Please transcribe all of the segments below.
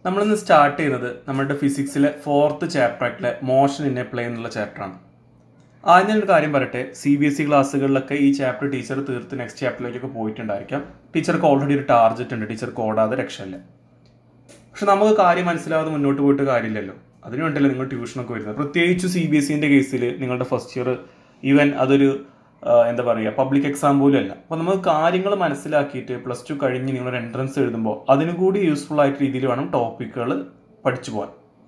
നമ്മളിന്ന് സ്റ്റാർട്ട് ചെയ്യുന്നത് നമ്മുടെ ഫിസിക്സിലെ ഫോർത്ത് ചാപ്റ്ററായിട്ടുള്ള മോഷൻ ഇൻ എ പ്ലേ എന്നുള്ള ചാപ്റ്ററാണ് ആദ്യം ഞാനൊരു കാര്യം പറയട്ടെ സി ബി എസ് ഇ ക്ലാസ്സുകളിലൊക്കെ ഈ ചാപ്റ്റർ ടീച്ചർ തീർത്ത് നെക്സ്റ്റ് ചാപ്റ്ററിലേക്കൊക്കെ പോയിട്ടുണ്ടായിരിക്കാം ടീച്ചർക്ക് ഓൾറെഡി ഒരു ടാർജറ്റ് ഉണ്ട് ടീച്ചർക്ക് ഓടാതെ രക്ഷയില്ല പക്ഷെ നമുക്ക് കാര്യം മനസ്സിലാവാതെ മുന്നോട്ട് പോയിട്ട് കാര്യമില്ലല്ലോ അതിനു വേണ്ടിയല്ലേ നിങ്ങൾ ട്യൂഷനൊക്കെ വരുന്നത് പ്രത്യേകിച്ച് സി ബി എസ് സിൻ്റെ കേസിൽ നിങ്ങളുടെ ഫസ്റ്റ് ഇയർ ഈവൻ അതൊരു ആ, എന്താ പറയുക പബ്ലിക് എക്സാം പോലും അല്ല അപ്പോൾ നമുക്ക് കാര്യങ്ങൾ മനസ്സിലാക്കിയിട്ട് പ്ലസ് ടു കഴിഞ്ഞ് നിങ്ങളൊരു എൻട്രൻസ് എഴുതുമ്പോൾ അതിനും കൂടി യൂസ്ഫുൾ ആയിട്ട് രീതിയിൽ വേണം ടോപ്പിക്കുകൾ പഠിച്ചു പോകാൻ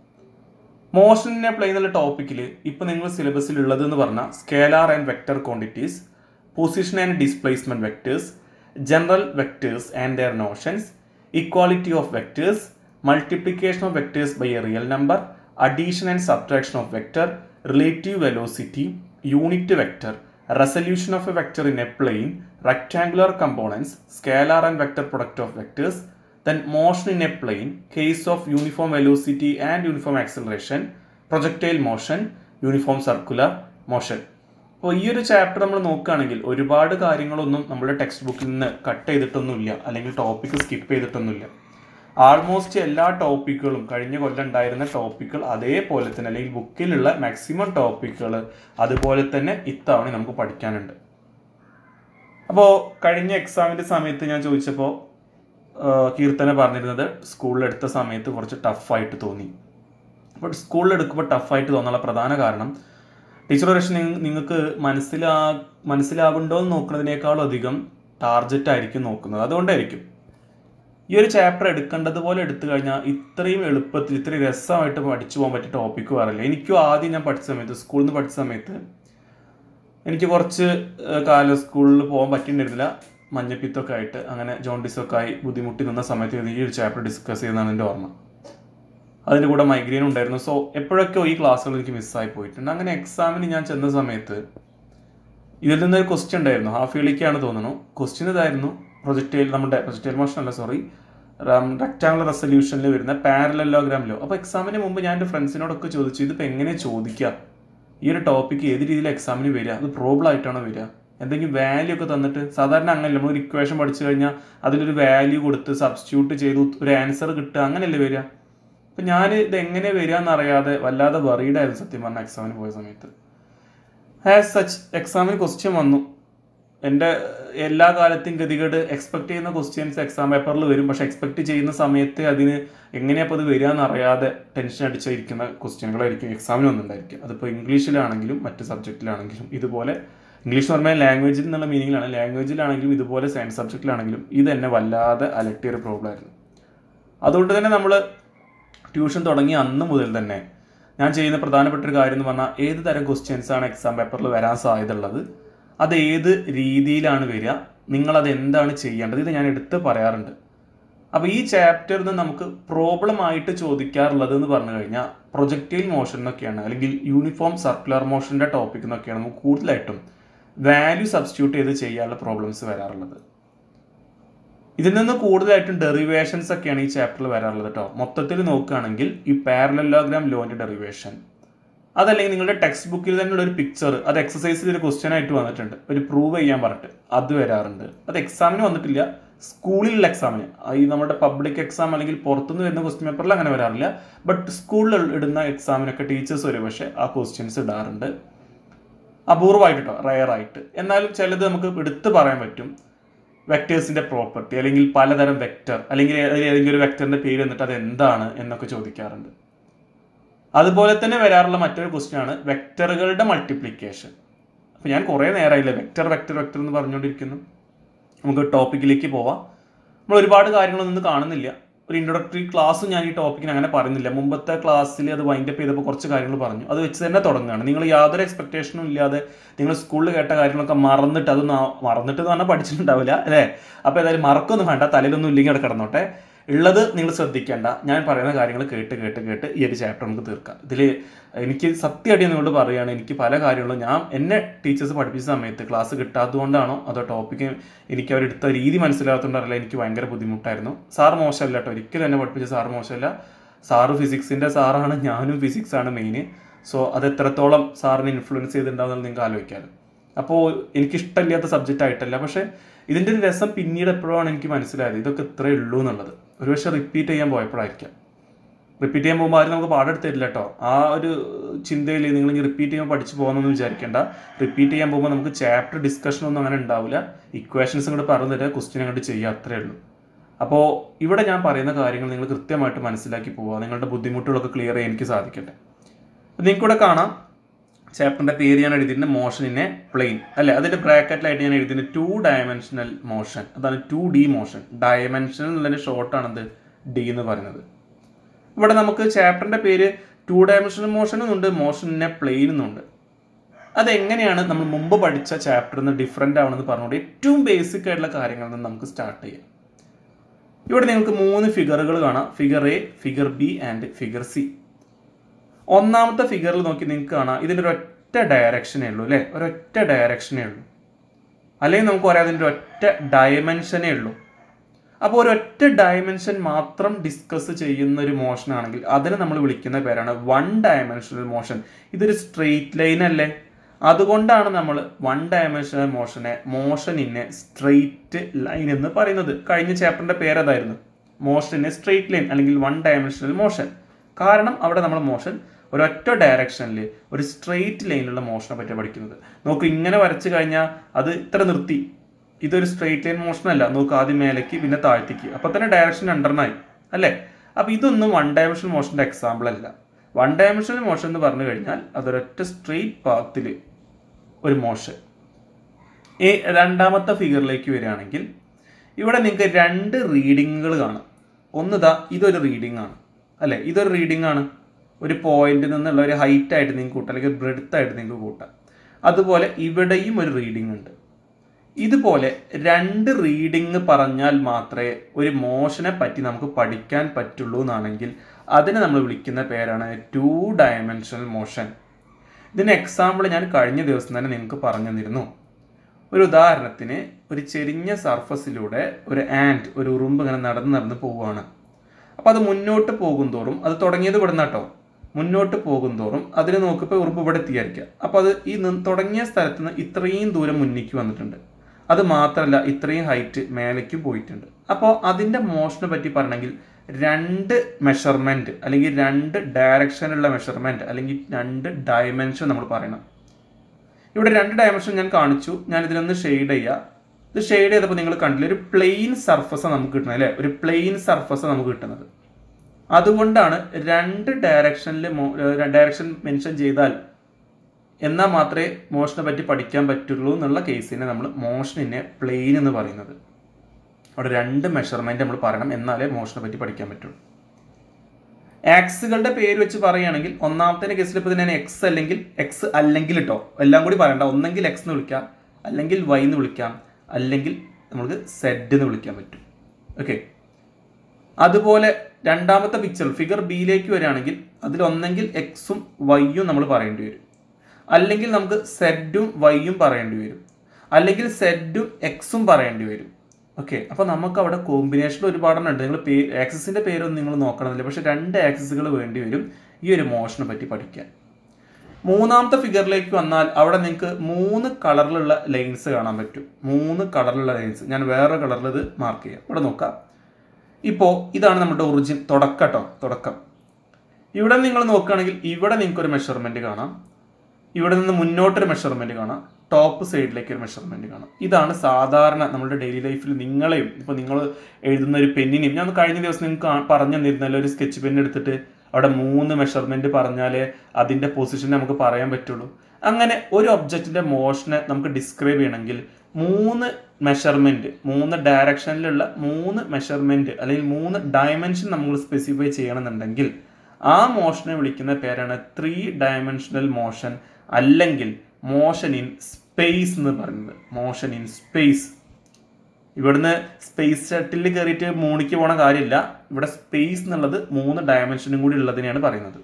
മോഷനെ പ്ലേ എന്നുള്ള ടോപ്പിക്കിൽ ഇപ്പം നിങ്ങൾ സിലബസിൽ ഉള്ളത് എന്ന് പറഞ്ഞാൽ scalar and vector quantities position and displacement vectors general vectors and their notions equality of vectors multiplication of vectors by a real number addition and subtraction of vector relative velocity unit vector resolution of a vector in a plane rectangular components scalar and vector product of vectors then motion in a plane case of uniform velocity and uniform acceleration projectile motion uniform circular motion അപ്പോൾ ഈ ഒരു chapter നമ്മൾ നോക്കുകയാണെങ്കിൽ ഒരുപാട് കാര്യങ്ങളൊന്നും നമ്മുടെ text ബുക്കിൽ നിന്ന് കട്ട് ചെയ്തിട്ടൊന്നുമില്ല അല്ലെങ്കിൽ ടോപ്പിക്ക് സ്കിപ്പ് ചെയ്തിട്ടൊന്നുമില്ല ആൾമോസ്റ്റ് എല്ലാ ടോപ്പിക്കുകളും കഴിഞ്ഞ കൊല്ലം ഉണ്ടായിരുന്ന ടോപ്പിക്കുകൾ അതേപോലെ തന്നെ അല്ലെങ്കിൽ ബുക്കിലുള്ള മാക്സിമം ടോപ്പിക്കുകൾ അതുപോലെ തന്നെ ഇത്തവണ നമുക്ക് പഠിക്കാനുണ്ട് അപ്പോൾ കഴിഞ്ഞ എക്സാമിൻ്റെ സമയത്ത് ഞാൻ ചോദിച്ചപ്പോൾ കീർത്തന പറഞ്ഞിരുന്നത് സ്കൂളിൽ എടുത്ത സമയത്ത് കുറച്ച് ടഫായിട്ട് തോന്നി അപ്പോൾ സ്കൂളിൽ എടുക്കുമ്പോൾ ടഫായിട്ട് തോന്നാനുള്ള പ്രധാന കാരണം ടീച്ചർ പക്ഷേ നിങ്ങൾക്ക് മനസ്സിലാ മനസ്സിലാവുണ്ടോ എന്ന് നോക്കുന്നതിനേക്കാളും അധികം ടാർജറ്റ് ആയിരിക്കും നോക്കുന്നത് അതുകൊണ്ടായിരിക്കും ഈ ഒരു ചാപ്റ്റർ എടുക്കേണ്ടതുപോലെ എടുത്തു കഴിഞ്ഞാൽ ഇത്രയും എളുപ്പത്തിൽ ഇത്രയും രസമായിട്ട് പഠിച്ചു പോകാൻ പറ്റിയ ടോപ്പിക്ക് പറയില്ല എനിക്കും ആദ്യം ഞാൻ പഠിച്ച സമയത്ത് സ്കൂളിൽ നിന്ന് പഠിച്ച സമയത്ത് എനിക്ക് കുറച്ച് ഏഹ്, കാലം സ്കൂളിൽ പോകാൻ പറ്റിയിട്ടുണ്ടായിരുന്നില്ല മഞ്ഞപ്പിത്തൊക്കെ ആയിട്ട് അങ്ങനെ ജോണ്ടിസൊക്കെ ആയി ബുദ്ധിമുട്ടി നിന്ന സമയത്ത് ഈ ഒരു ചാപ്റ്റർ ഡിസ്കസ് ചെയ്യുന്നതാണ് എൻ്റെ ഓർമ്മ അതിൻ്റെ കൂടെ മൈഗ്രെയിൻ ഉണ്ടായിരുന്നു സോ എപ്പോഴൊക്കെ ഈ ക്ലാസ്സുകൾ എനിക്ക് മിസ്സായി പോയിട്ടുണ്ട് അങ്ങനെ എക്സാമിന് ഞാൻ ചെന്ന സമയത്ത് ഇതിൽ നിന്നൊരു ക്വസ്റ്റ്യൻ ഉണ്ടായിരുന്നു ഹാഫ് ഇയർലിക്കാണ് തോന്നുന്നു ക്വസ്റ്റ്യൻ ഇതായിരുന്നു പ്രൊജക്റ്റൈൽ നമ്മുടെ പ്രൊജക്റ്റൈൽ മോഷൻ അല്ല സോറി റെക്ടാങ്കുലർ റെസൊല്യൂഷനിൽ വരുന്ന പാരലലോഗ്രാമിലോ അപ്പോൾ എക്സാമിന് മുമ്പ് ഞാൻ എൻ്റെ ഫ്രണ്ട്സിനോടൊക്കെ ചോദിച്ചു ഇതിപ്പോൾ എങ്ങനെ ചോദിക്കുക ഈ ഒരു ടോപ്പിക്ക് ഏത് രീതിയിൽ എക്സാമിന് വരിക അത് പ്രോബ്ലം ആയിട്ടാണോ വരിക എന്തെങ്കിലും വാല്യൂ ഒക്കെ തന്നിട്ട് സാധാരണ അങ്ങനെയല്ല നമ്മൾ ഒരു ഇക്വേഷൻ പഠിച്ചു കഴിഞ്ഞാൽ അതിലൊരു വാല്യൂ കൊടുത്ത് സബ്സ്റ്റിറ്റ്യൂട്ട് ചെയ്ത് ഒരു ആൻസർ കിട്ടുക അങ്ങനെയല്ലേ വരിക അപ്പം ഞാൻ ഇത് എങ്ങനെ വരിക എന്നറിയാതെ വല്ലാതെ വറീഡായിരുന്നു സത്യം പറഞ്ഞ എക്സാമിന് പോയ സമയത്ത് ആസ് സച്ച് എക്സാമിന് ക്വസ്റ്റ്യൻ വന്നു എൻ്റെ എല്ലാ കാലത്തെയും ഗതികേട് എക്സ്പെക്ട് ചെയ്യുന്ന ക്വസ്റ്റ്യൻസ് എക്സാം പേപ്പറിൽ വരും പക്ഷെ എക്സ്പെക്ട് ചെയ്യുന്ന സമയത്ത് അതിന് എങ്ങനെയപ്പോൾ അത് വരിക എന്നറിയാതെ ടെൻഷൻ അടിച്ചിരിക്കുന്ന ക്വസ്റ്റ്യനുകളായിരിക്കും എക്സാമിന് വന്നിട്ടുണ്ടായിരിക്കും അതിപ്പോൾ ഇംഗ്ലീഷിലാണെങ്കിലും മറ്റ് സബ്ജക്റ്റിലാണെങ്കിലും ഇതുപോലെ ഇംഗ്ലീഷ് എന്ന് പറഞ്ഞാൽ ലാംഗ്വേജിൽ എന്നുള്ള മീനിങ്ങിലാണ് ലാംഗ്വേജിലാണെങ്കിലും ഇതുപോലെ സയൻസ് സബ്ജക്റ്റിലാണെങ്കിലും ഇത് എന്നെ വല്ലാതെ അലട്ടിയ ഒരു പ്രോബ്ലം ആയിരുന്നു അതുകൊണ്ട് തന്നെ നമ്മൾ ട്യൂഷൻ തുടങ്ങിയ അന്ന് മുതൽ തന്നെ ഞാൻ ചെയ്യുന്ന പ്രധാനപ്പെട്ട ഒരു കാര്യം എന്ന് പറഞ്ഞാൽ ഏത് തരം ക്വസ്റ്റ്യൻസ് ആണ് എക്സാം പേപ്പറിൽ വരാൻ സാധ്യത ഉള്ളത് അത് ഏത് രീതിയിലാണ് വരിക നിങ്ങളത് എന്താണ് ചെയ്യേണ്ടത് ഇത് ഞാൻ എടുത്ത് പറയാറുണ്ട് അപ്പോൾ ഈ ചാപ്റ്ററിൽ നിന്ന് നമുക്ക് പ്രോബ്ലം ആയിട്ട് ചോദിക്കാറുള്ളത് എന്ന് പറഞ്ഞു കഴിഞ്ഞാൽ പ്രൊജക്റ്റൈൽ മോഷൻ എന്നൊക്കെയാണ് അല്ലെങ്കിൽ യൂണിഫോം സർക്കുലർ മോഷൻ്റെ ടോപ്പിക് എന്നൊക്കെയാണ് നമുക്ക് കൂടുതലായിട്ടും വാല്യൂ സബ്സ്റ്റിറ്റ്യൂട്ട് ചെയ്ത് ചെയ്യാനുള്ള പ്രോബ്ലംസ് വരാറുള്ളത് ഇതിൽ നിന്ന് കൂടുതലായിട്ടും ഡെറിവേഷൻസ് ഒക്കെയാണ് ഈ ചാപ്റ്ററിൽ വരാറുള്ളത് കേട്ടോ മൊത്തത്തിൽ നോക്കുകയാണെങ്കിൽ ഈ പാരലലോഗ്രാം ലോന്റെ ഡെറിവേഷൻ അതല്ലെങ്കിൽ നിങ്ങളുടെ ടെക്സ്റ്റ് ബുക്കിൽ തന്നെയുള്ള ഒരു പിക്ചർ അത് എക്സസൈസിൽ ഒരു ക്വസ്റ്റ്യൻ ആയിട്ട് വന്നിട്ടുണ്ട് ഒരു പ്രൂവ് ചെയ്യാൻ പറഞ്ഞിട്ട് അത് വരാറുണ്ട് അത് എക്സാമിന് വന്നിട്ടില്ല സ്കൂളിലുള്ള എക്സാമിന് ഈ നമ്മുടെ പബ്ലിക് എക്സാം അല്ലെങ്കിൽ പുറത്തുനിന്ന് വരുന്ന ക്വസ്റ്റ്യൻ പേപ്പറിൽ അങ്ങനെ വരാറില്ല ബട്ട് സ്കൂളിൽ ഇടുന്ന എക്സാമിനൊക്കെ ടീച്ചേഴ്സ് ഒരു പക്ഷേ ആ ക്വസ്റ്റ്യൻസ് ഇടാറുണ്ട് അപൂർവമായിട്ട് കേട്ടോ റയർ ആയിട്ട് എന്നാലും ചിലത് നമുക്ക് എടുത്തു പറയാൻ പറ്റും വെക്ടേഴ്സിന്റെ പ്രോപ്പർട്ടി അല്ലെങ്കിൽ പലതരം വെക്ടർ അല്ലെങ്കിൽ ഏ- ഏതെങ്കിലും ഒരു വെക്ടറിന്റെ പേര് എന്നിട്ട് അത് എന്താണ് എന്നൊക്കെ ചോദിക്കാറുണ്ട് അതുപോലെ തന്നെ വരാറുള്ള മറ്റൊരു ക്വസ്റ്റ്യൻ ആണ് വെക്ടറുകളുടെ മൾട്ടിപ്ലിക്കേഷൻ അപ്പൊ ഞാൻ കുറേ നേരമായില്ലേ വെക്ടർ വെക്ടർ വെക്ടർ എന്ന് പറഞ്ഞുകൊണ്ടിരിക്കുന്നു നമുക്ക് ടോപ്പിക്കിലേക്ക് പോവാം നമ്മൾ ഒരുപാട് കാര്യങ്ങളൊന്നും ഇന്ന് കാണുന്നില്ല ഒരു ഇൻട്രൊഡക്ടറി ക്ലാസ്സും ഞാൻ ഈ ടോപ്പിക്കിന് അങ്ങനെ പറയുന്നില്ല മുമ്പത്തെ ക്ലാസ്സിൽ അത് വൈൻഡപ്പ് ചെയ്തപ്പോൾ കുറച്ച് കാര്യങ്ങൾ പറഞ്ഞു അത് വെച്ച് തന്നെ തുടങ്ങുകയാണ് നിങ്ങൾ യാതൊരു എക്സ്പെക്ടേഷനും ഇല്ലാതെ നിങ്ങൾ സ്കൂളിൽ കേട്ട കാര്യങ്ങളൊക്കെ മറന്നിട്ട് അതൊന്നും ആ- മറന്നിട്ട് എന്ന് പറഞ്ഞാൽ പഠിച്ചിട്ടുണ്ടാവില്ല അല്ലേ അപ്പോൾ ഏതായാലും മറക്കൊന്നും വേണ്ട തലയിലൊന്നും ഇല്ലെങ്കിൽ അവിടെ കിടന്നോട്ടെ ഉള്ളത് നിങ്ങൾ ശ്രദ്ധിക്കേണ്ട ഞാൻ പറയുന്ന കാര്യങ്ങൾ കേട്ട് കേട്ട് കേട്ട് ഈ ഒരു ചാപ്റ്റർ നമുക്ക് തീർക്കാം ഇതിൽ എനിക്ക് സത്യമായിട്ട് നിങ്ങളോട് പറയുകയാണ് എനിക്ക് പല കാര്യങ്ങളും ഞാൻ എന്നെ ടീച്ചേഴ്സ് പഠിപ്പിച്ച സമയത്ത് ക്ലാസ് കിട്ടാത്തതുകൊണ്ടാണോ അതോ ടോപ്പിക്ക് എനിക്ക് അവരെടുത്ത രീതി മനസ്സിലാകാത്തതുകൊണ്ടല്ല എനിക്ക് ഭയങ്കര ബുദ്ധിമുട്ടായിരുന്നു സാറ് മോശമല്ല കേട്ടോ ഒരിക്കലും എന്നെ പഠിപ്പിച്ച സാറ് മോശമല്ല സാറ് ഫിസിക്സിൻ്റെ സാറാണ് ഞാനും ഫിസിക്സ് ആണ് മെയിൻ സോ അത് എത്രത്തോളം സാറിനെ ഇൻഫ്ലുവൻസ് ചെയ്തിട്ടുണ്ടാവുന്നത് നിങ്ങൾക്ക് ആലോചിക്കാമല്ലോ അപ്പോൾ എനിക്ക് ഇഷ്ടമില്ലാത്ത സബ്ജക്റ്റ് ആയിട്ടല്ല പക്ഷേ ഇതിൻ്റെ ഒരു രസം പിന്നീട് എപ്പോഴാണ് എനിക്ക് മനസ്സിലായത് ഇതൊക്കെ ഇത്രയേ ഉള്ളൂ എന്നുള്ളത് ഒരുപക്ഷെ റിപ്പീറ്റ് ചെയ്യാൻ പോയപ്പോഴായിരിക്കാം റിപ്പീറ്റ് ചെയ്യാൻ പോകുമ്പോൾ ആരും നമുക്ക് പാടെടുത്ത് തരില്ല കേട്ടോ ആ ഒരു ചിന്തയിൽ നിങ്ങൾ ഇനി റിപ്പീറ്റ് ചെയ്യുമ്പോൾ പഠിച്ചു പോകുന്നൊന്നും വിചാരിക്കേണ്ട റിപ്പീറ്റ് ചെയ്യാൻ പോകുമ്പോൾ നമുക്ക് ചാപ്റ്റർ ഡിസ്കഷൻ ഒന്നും അങ്ങനെ ഉണ്ടാവില്ല ഇക്വേഷൻസ് ഇങ്ങോട്ട് പറഞ്ഞു തരിക ക്വസ്റ്റ്യൻ അങ്ങോട്ട് ചെയ്യുക അത്രേ ഉള്ളൂ അപ്പോൾ ഇവിടെ ഞാൻ പറയുന്ന കാര്യങ്ങൾ നിങ്ങൾ കൃത്യമായിട്ട് മനസ്സിലാക്കി പോവുക നിങ്ങളുടെ ബുദ്ധിമുട്ടുകളൊക്കെ ക്ലിയർ ചെയ്യാൻ എനിക്ക് സാധിക്കട്ടെ നിങ്ങൾക്കിവിടെ കാണാം ചാപ്റ്ററിന്റെ പേര് ഞാൻ എഴുതിയിട്ടുണ്ട് മോഷൻ ഇൻ എ പ്ലെയിൻ അല്ലെ അതിന്റെ ബ്രാക്കറ്റിലായിട്ട് ഞാൻ എഴുതിയിട്ടുണ്ട് ടു ഡയമെൻഷനൽ മോഷൻ അതാണ് ടു ഡി മോഷൻ ഡയമെൻഷനൽ എന്നുള്ളതിന്റെ ഷോർട്ടാണെന്ത് ഡി എന്ന് പറയുന്നത് ഇവിടെ നമുക്ക് ചാപ്റ്ററിന്റെ പേര് ടു ഡയമെൻഷനൽ മോഷൻ എന്നുണ്ട് മോഷൻ ഇൻ എ പ്ലെയിൻ എന്നുണ്ട് അതെങ്ങനെയാണ് നമ്മൾ മുമ്പ് പഠിച്ച ചാപ്റ്ററിൽ നിന്ന് ഡിഫറെൻ്റ് ആവണമെന്ന് പറഞ്ഞുകൊണ്ട് ഏറ്റവും ബേസിക് ആയിട്ടുള്ള കാര്യങ്ങളിൽ നിന്ന് നമുക്ക് സ്റ്റാർട്ട് ചെയ്യാം ഇവിടെ നിങ്ങൾക്ക് മൂന്ന് ഫിഗറുകൾ കാണാം figure A figure B and figure C ഒന്നാമത്തെ ഫിഗറിൽ നോക്കി നിങ്ങൾക്ക് കാണാം ഇതിൻ്റെ ഒരൊറ്റ ഡയറക്ഷനേ ഉള്ളൂ അല്ലേ ഒരൊറ്റ ഡയറക്ഷനേ ഉള്ളൂ അല്ലെങ്കിൽ നമുക്ക് പറയാം അതിൻ്റെ ഒറ്റ ഡയമെൻഷനേ ഉള്ളൂ അപ്പോൾ ഒരൊറ്റ ഡയമെൻഷൻ മാത്രം ഡിസ്കസ് ചെയ്യുന്ന ഒരു മോഷൻ ആണെങ്കിൽ അതിനെ നമ്മൾ വിളിക്കുന്ന പേരാണ് വൺ ഡയമെൻഷണൽ മോഷൻ ഇതൊരു സ്ട്രെയിറ്റ് ലൈൻ അല്ലേ അതുകൊണ്ടാണ് നമ്മൾ വൺ ഡയമെൻഷണൽ മോഷനെ മോഷൻ ഇന്നെ സ്ട്രെയിറ്റ് ലൈൻ എന്ന് പറയുന്നത് കഴിഞ്ഞ ചാപ്റ്ററിന്റെ പേരതായിരുന്നു മോഷൻ ഇന്നെ സ്ട്രെയിറ്റ് ലൈൻ അല്ലെങ്കിൽ വൺ ഡയമെൻഷണൽ മോഷൻ കാരണം അവിടെ നമ്മൾ മോഷൻ ഒരൊറ്റ ഡയറക്ഷനിൽ ഒരു സ്ട്രെയിറ്റ് ലൈനിലുള്ള മോഷനെ പറ്റി പഠിക്കുന്നത് നോക്ക് ഇങ്ങനെ വരച്ചു കഴിഞ്ഞാൽ അത് ഇത്ര നിർത്തി ഇതൊരു സ്ട്രെയിറ്റ് ലൈൻ മോഷൻ അല്ല നോക്ക് ആദ്യം മേലേക്ക് പിന്നെ താഴ്ത്തിക്ക് അപ്പൊ തന്നെ ഡയറക്ഷൻ രണ്ടെണ്ണമായി അല്ലേ അപ്പൊ ഇതൊന്നും വൺ ഡയമെൻഷണൽ മോഷന്റെ എക്സാമ്പിൾ അല്ല വൺ ഡയമെൻഷണൽ മോഷൻ എന്ന് പറഞ്ഞു കഴിഞ്ഞാൽ അതൊരൊറ്റ സ്ട്രെയിറ്റ് പാത്തിൽ ഒരു മോഷൻ ഈ രണ്ടാമത്തെ ഫിഗറിലേക്ക് വരികയാണെങ്കിൽ ഇവിടെ നിങ്ങൾക്ക് രണ്ട് റീഡിങ്ങുകൾ കാണാം ഒന്ന് ഇതാ ഇതൊരു റീഡിംഗ് ആണ് അല്ലേ ഇതൊരു റീഡിംഗ് ആണ് ഒരു പോയിന്റിൽ നിന്നുള്ള ഒരു ഹൈറ്റ് ആയിട്ട് നിങ്ങൾക്ക് കൂട്ടാം അല്ലെങ്കിൽ ബ്രെഡ്ത്ത് ആയിട്ട് നിങ്ങൾക്ക് കൂട്ടാം അതുപോലെ ഇവിടെയും ഒരു റീഡിംഗ് ഉണ്ട് ഇതുപോലെ രണ്ട് റീഡിങ് പറഞ്ഞാൽ മാത്രമേ ഒരു മോഷനെ പറ്റി നമുക്ക് പഠിക്കാൻ പറ്റുള്ളൂ എന്നാണെങ്കിൽ അതിനെ നമ്മൾ വിളിക്കുന്ന പേരാണ് ടു ഡയമെൻഷണൽ മോഷൻ ഇതിന് എക്സാമ്പിൾ ഞാൻ കഴിഞ്ഞ ദിവസം തന്നെ നിങ്ങൾക്ക് പറഞ്ഞു തന്നിരുന്നു ഒരു ഉദാഹരണത്തിന് ഒരു ചെരിഞ്ഞ സർഫസിലൂടെ ഒരു ആൻഡ് ഒരു ഉറുമ്പ് ഇങ്ങനെ നടന്ന് നടന്ന് പോവുകയാണ് അപ്പോൾ അത് മുന്നോട്ട് പോകും തോറും അത് തുടങ്ങിയത് ഇവിടുന്ന് കേട്ടോ മുന്നോട്ട് പോകും തോറും അതിന് നോക്കിപ്പോൾ ഉറുമ്പ് ഇവിടെ എത്തിയായിരിക്കുക അപ്പോൾ അത് ഈ നി- തുടങ്ങിയ സ്ഥലത്ത് നിന്ന് ഇത്രയും ദൂരം മുന്നിലേക്ക് വന്നിട്ടുണ്ട് അത് മാത്രമല്ല ഇത്രയും ഹൈറ്റ് മേലേക്ക് പോയിട്ടുണ്ട് അപ്പോൾ അതിൻ്റെ മോഷനെ പറ്റി പറയണമെങ്കിൽ രണ്ട് മെഷർമെൻറ്റ് അല്ലെങ്കിൽ രണ്ട് ഡയറക്ഷനുള്ള മെഷർമെൻറ്റ് അല്ലെങ്കിൽ രണ്ട് ഡയമെൻഷൻ നമ്മൾ പറയണം ഇവിടെ രണ്ട് ഡയമെൻഷൻ ഞാൻ കാണിച്ചു ഞാൻ ഇതിലൊന്ന് ഷെയ്ഡ് ചെയ്യുക ഇത് ഷെയ്ഡ് ചെയ്തപ്പോൾ നിങ്ങൾ കണ്ടില്ല ഒരു പ്ലെയിൻ സർഫസ് നമുക്ക് കിട്ടുന്നത് അല്ലേ ഒരു പ്ലെയിൻ സർഫസ് നമുക്ക് കിട്ടുന്നത് അതുകൊണ്ടാണ് രണ്ട് ഡയറക്ഷനിൽ ഡയറക്ഷൻ മെൻഷൻ ചെയ്താൽ എന്നാൽ മാത്രമേ മോഷനെ പറ്റി പഠിക്കാൻ പറ്റുള്ളൂ എന്നുള്ള കേസിനെ നമ്മൾ മോഷനിനെ പ്ലെയിൻ എന്ന് പറയുന്നത് അവിടെ രണ്ട് മെഷർമെന്റ് നമ്മൾ പറയണം എന്നാലേ മോഷനെ പറ്റി പഠിക്കാൻ പറ്റുള്ളൂ ആക്സുകളുടെ പേര് വെച്ച് പറയുകയാണെങ്കിൽ ഒന്നാമത്തെ കേസിൽ ഇപ്പോൾ ഞാൻ എക്സ് അല്ലെങ്കിൽ എക്സ് അല്ലെങ്കിൽ കേട്ടോ എല്ലാം കൂടി പറയണ്ട ഒന്നെങ്കിൽ എക്സ് എന്ന് വിളിക്കാം അല്ലെങ്കിൽ വൈ എന്ന് വിളിക്കാം അല്ലെങ്കിൽ നമുക്ക് സെഡ് എന്ന് വിളിക്കാൻ പറ്റും ഓക്കെ അതുപോലെ രണ്ടാമത്തെ പിക്ചർ ഫിഗർ ബിയിലേക്ക് വരികയാണെങ്കിൽ അതിൽ ഒന്നെങ്കിൽ എക്സും വൈയും നമ്മൾ പറയേണ്ടി വരും അല്ലെങ്കിൽ നമുക്ക് സെഡും വൈയും പറയേണ്ടി വരും അല്ലെങ്കിൽ സെഡും എക്സും പറയേണ്ടി വരും ഓക്കെ അപ്പൊ നമുക്ക് അവിടെ കോമ്പിനേഷൻ ഒരുപാടെണ്ണം ഉണ്ട് നിങ്ങൾ പേ ആക്സസിന്റെ പേരൊന്നും നിങ്ങൾ നോക്കണമെന്നില്ല പക്ഷെ രണ്ട് ആക്സസുകൾ വേണ്ടി വരും ഈ ഒരു മോഷനെ പറ്റി പഠിക്കാൻ മൂന്നാമത്തെ ഫിഗറിലേക്ക് വന്നാൽ അവിടെ നിങ്ങൾക്ക് മൂന്ന് കളറിലുള്ള ലൈൻസ് കാണാൻ പറ്റും മൂന്ന് കളറിലുള്ള ലൈൻസ് ഞാൻ വേറെ കളറിൽ ഇത് മാർക്ക് ചെയ്യാം ഇവിടെ നോക്കാം ഇപ്പോൾ ഇതാണ് നമ്മുടെ ഒറിജിൻ തുടക്കം കേട്ടോ തുടക്കം ഇവിടെ നിങ്ങൾ നോക്കുകയാണെങ്കിൽ ഇവിടെ നിങ്ങൾക്ക് ഒരു മെഷർമെന്റ് കാണാം ഇവിടെ നിന്ന് മുന്നോട്ടൊരു മെഷർമെന്റ് കാണാം ടോപ്പ് സൈഡിലേക്ക് ഒരു മെഷർമെന്റ് കാണാം ഇതാണ് സാധാരണ നമ്മുടെ ഡെയിലി ലൈഫിൽ നിങ്ങളെയും ഇപ്പോൾ നിങ്ങൾ എഴുതുന്ന ഒരു പെന്നിനെയും ഞാൻ കഴിഞ്ഞ ദിവസം നിങ്ങൾക്ക് കാ- പറഞ്ഞു തന്നിരുന്നല്ലോ ഒരു സ്കെച്ച് പെൻ എടുത്തിട്ട് അവിടെ മൂന്ന് മെഷർമെന്റ് പറഞ്ഞാലേ അതിന്റെ പൊസിഷൻ നമുക്ക് പറയാൻ പറ്റുള്ളൂ അങ്ങനെ ഒരു ഒബ്ജക്റ്റിന്റെ മോഷനെ നമുക്ക് ഡിസ്ക്രൈബ് ചെയ്യണമെങ്കിൽ മൂന്ന് മെഷർമെന്റ് മൂന്ന് ഡയറക്ഷനിലുള്ള മൂന്ന് മെഷർമെന്റ് അല്ലെങ്കിൽ മൂന്ന് ഡയമെൻഷൻ നമ്മൾ സ്പെസിഫൈ ചെയ്യണമെന്നുണ്ടെങ്കിൽ ആ മോഷനെ വിളിക്കുന്ന പേരാണ് ത്രീ ഡയമെൻഷണൽ മോഷൻ അല്ലെങ്കിൽ മോഷൻ ഇൻ സ്പേസ് എന്ന് പറയുന്നത് മോഷൻ ഇൻ സ്പേസ് ഇവിടുന്ന് സ്പേസ് ഷട്ടിൽ കയറിയിട്ട് മൂണിക്ക് പോണ കാര്യമില്ല ഇവിടെ സ്പേസ് എന്നുള്ളത് മൂന്ന് ഡയമെൻഷനും കൂടി ഉള്ളതിനെയാണ് പറയുന്നത്